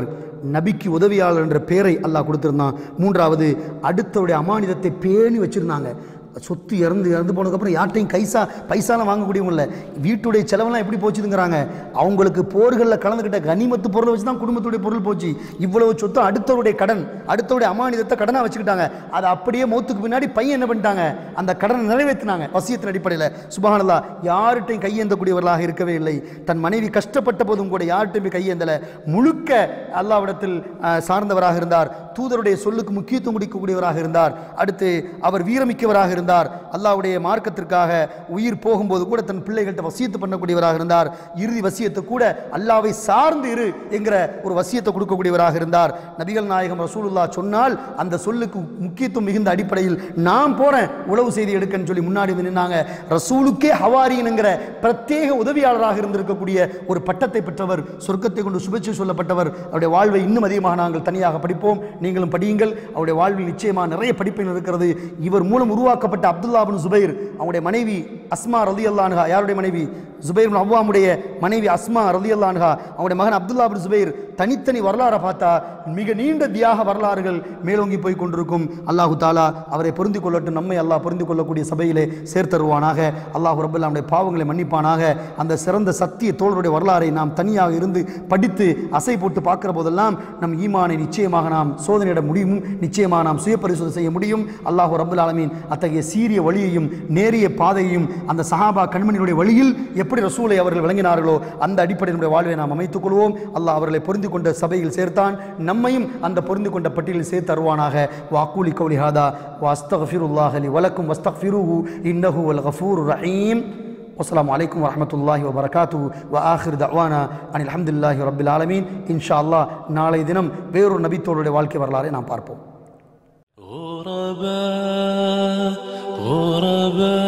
நபிக்கு உதவியாளர் என்ற பெயரை அல்லாஹ் கொடுத்திருந்தான் மூன்றாவது அடுத்தவருடைய அமானிதத்தை பேணி வச்சிருந்தாங்க சொத்து இறந்து இறந்து போனதுக்கப்புறம் யார்ட்டையும் கைசா பைசாலாம் வாங்கக்கூடியவங்க இல்லை வீட்டுடைய செலவெல்லாம் எப்படி போச்சுதுங்கிறாங்க அவங்களுக்கு போர்களில் கலந்துக்கிட்ட கனிமத்து பொருளை வச்சு தான் குடும்பத்துடைய பொருள் போச்சு இவ்வளவு சொத்து அடுத்தவருடைய கடன் அடுத்தவருடைய அமானிதத்தை கடனாக வச்சுக்கிட்டாங்க அதை அப்படியே மௌத்துக்கு பின்னாடி பையன் என்ன பண்ணிட்டாங்க அந்த கடனை நிறைவேற்றினாங்க வசியத்தின் அடிப்படையில் சுபஹானல்லா யார்கிட்டையும் கையேந்தக்கூடியவர்களாக இருக்கவே இல்லை தன் மனைவி கஷ்டப்பட்ட போதும் கூட யார்கிட்டையுமே கையேந்தலை முழுக்க அல்லாவிடத்தில் அஹ், சார்ந்தவராக இருந்தார் தூதருடைய சொல்லுக்கு முக்கியத்துவம் கொடுக்கக்கூடியவராக இருந்தார் அடுத்து அவர் வீரமிக்கவராக இருந்தார் அல்லாஹ்வுடைய மார்க்கத்திற்காக உயிர் போகும்போது கூட தன் பிள்ளைகள்கிட்ட வசியத்து பண்ணக்கூடியவராக இருந்தார் இறுதி வசியத்தை கூட அல்லாவை சார்ந்து இரு என்கிற ஒரு வசியத்தை கொடுக்கக்கூடியவராக இருந்தார் நபிகள் நாயகம் ரசூலுல்லா சொன்னால் அந்த சொல்லுக்கு முக்கியத்துவம் மிகுந்த அடிப்படையில் நான் போறேன் உளவு செய்தி எடுக்கன்னு சொல்லி முன்னாடி வந்து நின்னாங்க ரசூலுக்கே ஹவாரியனுங்கிற பிரத்யேக உதவியாளராக இருந்திருக்கக்கூடிய ஒரு பட்டத்தை பெற்றவர் சொர்க்கத்தை கொண்டு சுபேட்சை சொல்லப்பட்டவர் அவருடைய வாழ்வை இன்னும் அதிகமாக நாங்கள் தனியாக படிப்போம் நீங்களும் படியுங்கள் அவருடைய வாழ்வில் நிச்சயமாக நிறைய படிப்பின் இருக்கிறது இவர் மூலம் உருவாக்கப்பட்ட அப்துல்லா பின் சுபைர் அவருடைய மனைவி அஸ்மா ரதி அல்லான்ஹா யாருடைய மனைவி ஜுபைர் பின் அவ்வாமுடைய மனைவி அஸ்மா ரதி அல்லான்ஹா அவருடைய மகன் அப்துல்லா பின் சுபைர் தனித்தனி வரலாறை பார்த்தா மிக நீண்ட தியாக வரலாறுகள் மேலோங்கி போய் கொண்டிருக்கும் அல்லாஹு தாலா அவரை பொருந்திக் கொள்ளட்டும் நம்மை அல்லாஹ் பொருந்திக் கொள்ளக்கூடிய சபையிலே சேர்த்தருவானாக அல்லாஹ் ரப்பல் நம்முடைய பாவங்களை மன்னிப்பானாக அந்த சிறந்த சத்திய தோழருடைய வரலாறை நாம் தனியாக இருந்து படித்து அசை போட்டு பார்க்கிற போதெல்லாம் நம் ஈமானை நிச்சயமாக நாம் சோதனையிட முடியும் நிச்சயமாக நாம் சுய பரிசோதனை செய்ய முடியும் அல்லாஹ் ரப்பல் ஆலமீன் அத்தகைய சீரிய வழியையும் நேரிய பாதையையும் அந்த சஹாபா கண்மணியுடைய வழியில் எப்படி ரசூலை அவர்கள் விளங்கினார்களோ அந்த அடிப்படையில் நம்முடைய வாழ்வை நாம் அமைத்துக் கொள்வோம் அல்லாஹ் அவர்களை பொருந்திக் கொண்ட சபையில் சேர்த்தான் நம்மையும் அந்த பொருந்திக் கொண்ட பட்டியலில் சேர்த்து தருவானாக வாக்கூலி கௌலி ஹாதா வாஸ்தஃபிருல்லாஹ் அலி வலக்கும் வஸ்தஃபிருஹு இன்னஹு வல் கஃபூர் ரஹீம் والسلام عليكم ورحمة الله وبركاته وآخر دعوانا أن الحمد لله رب العالمين إن شاء الله நாளை தினம் வேறொரு நபித்தோருடைய வாழ்க்கை வரலாறை நாம் பார்ப்போம் غرباء غرباء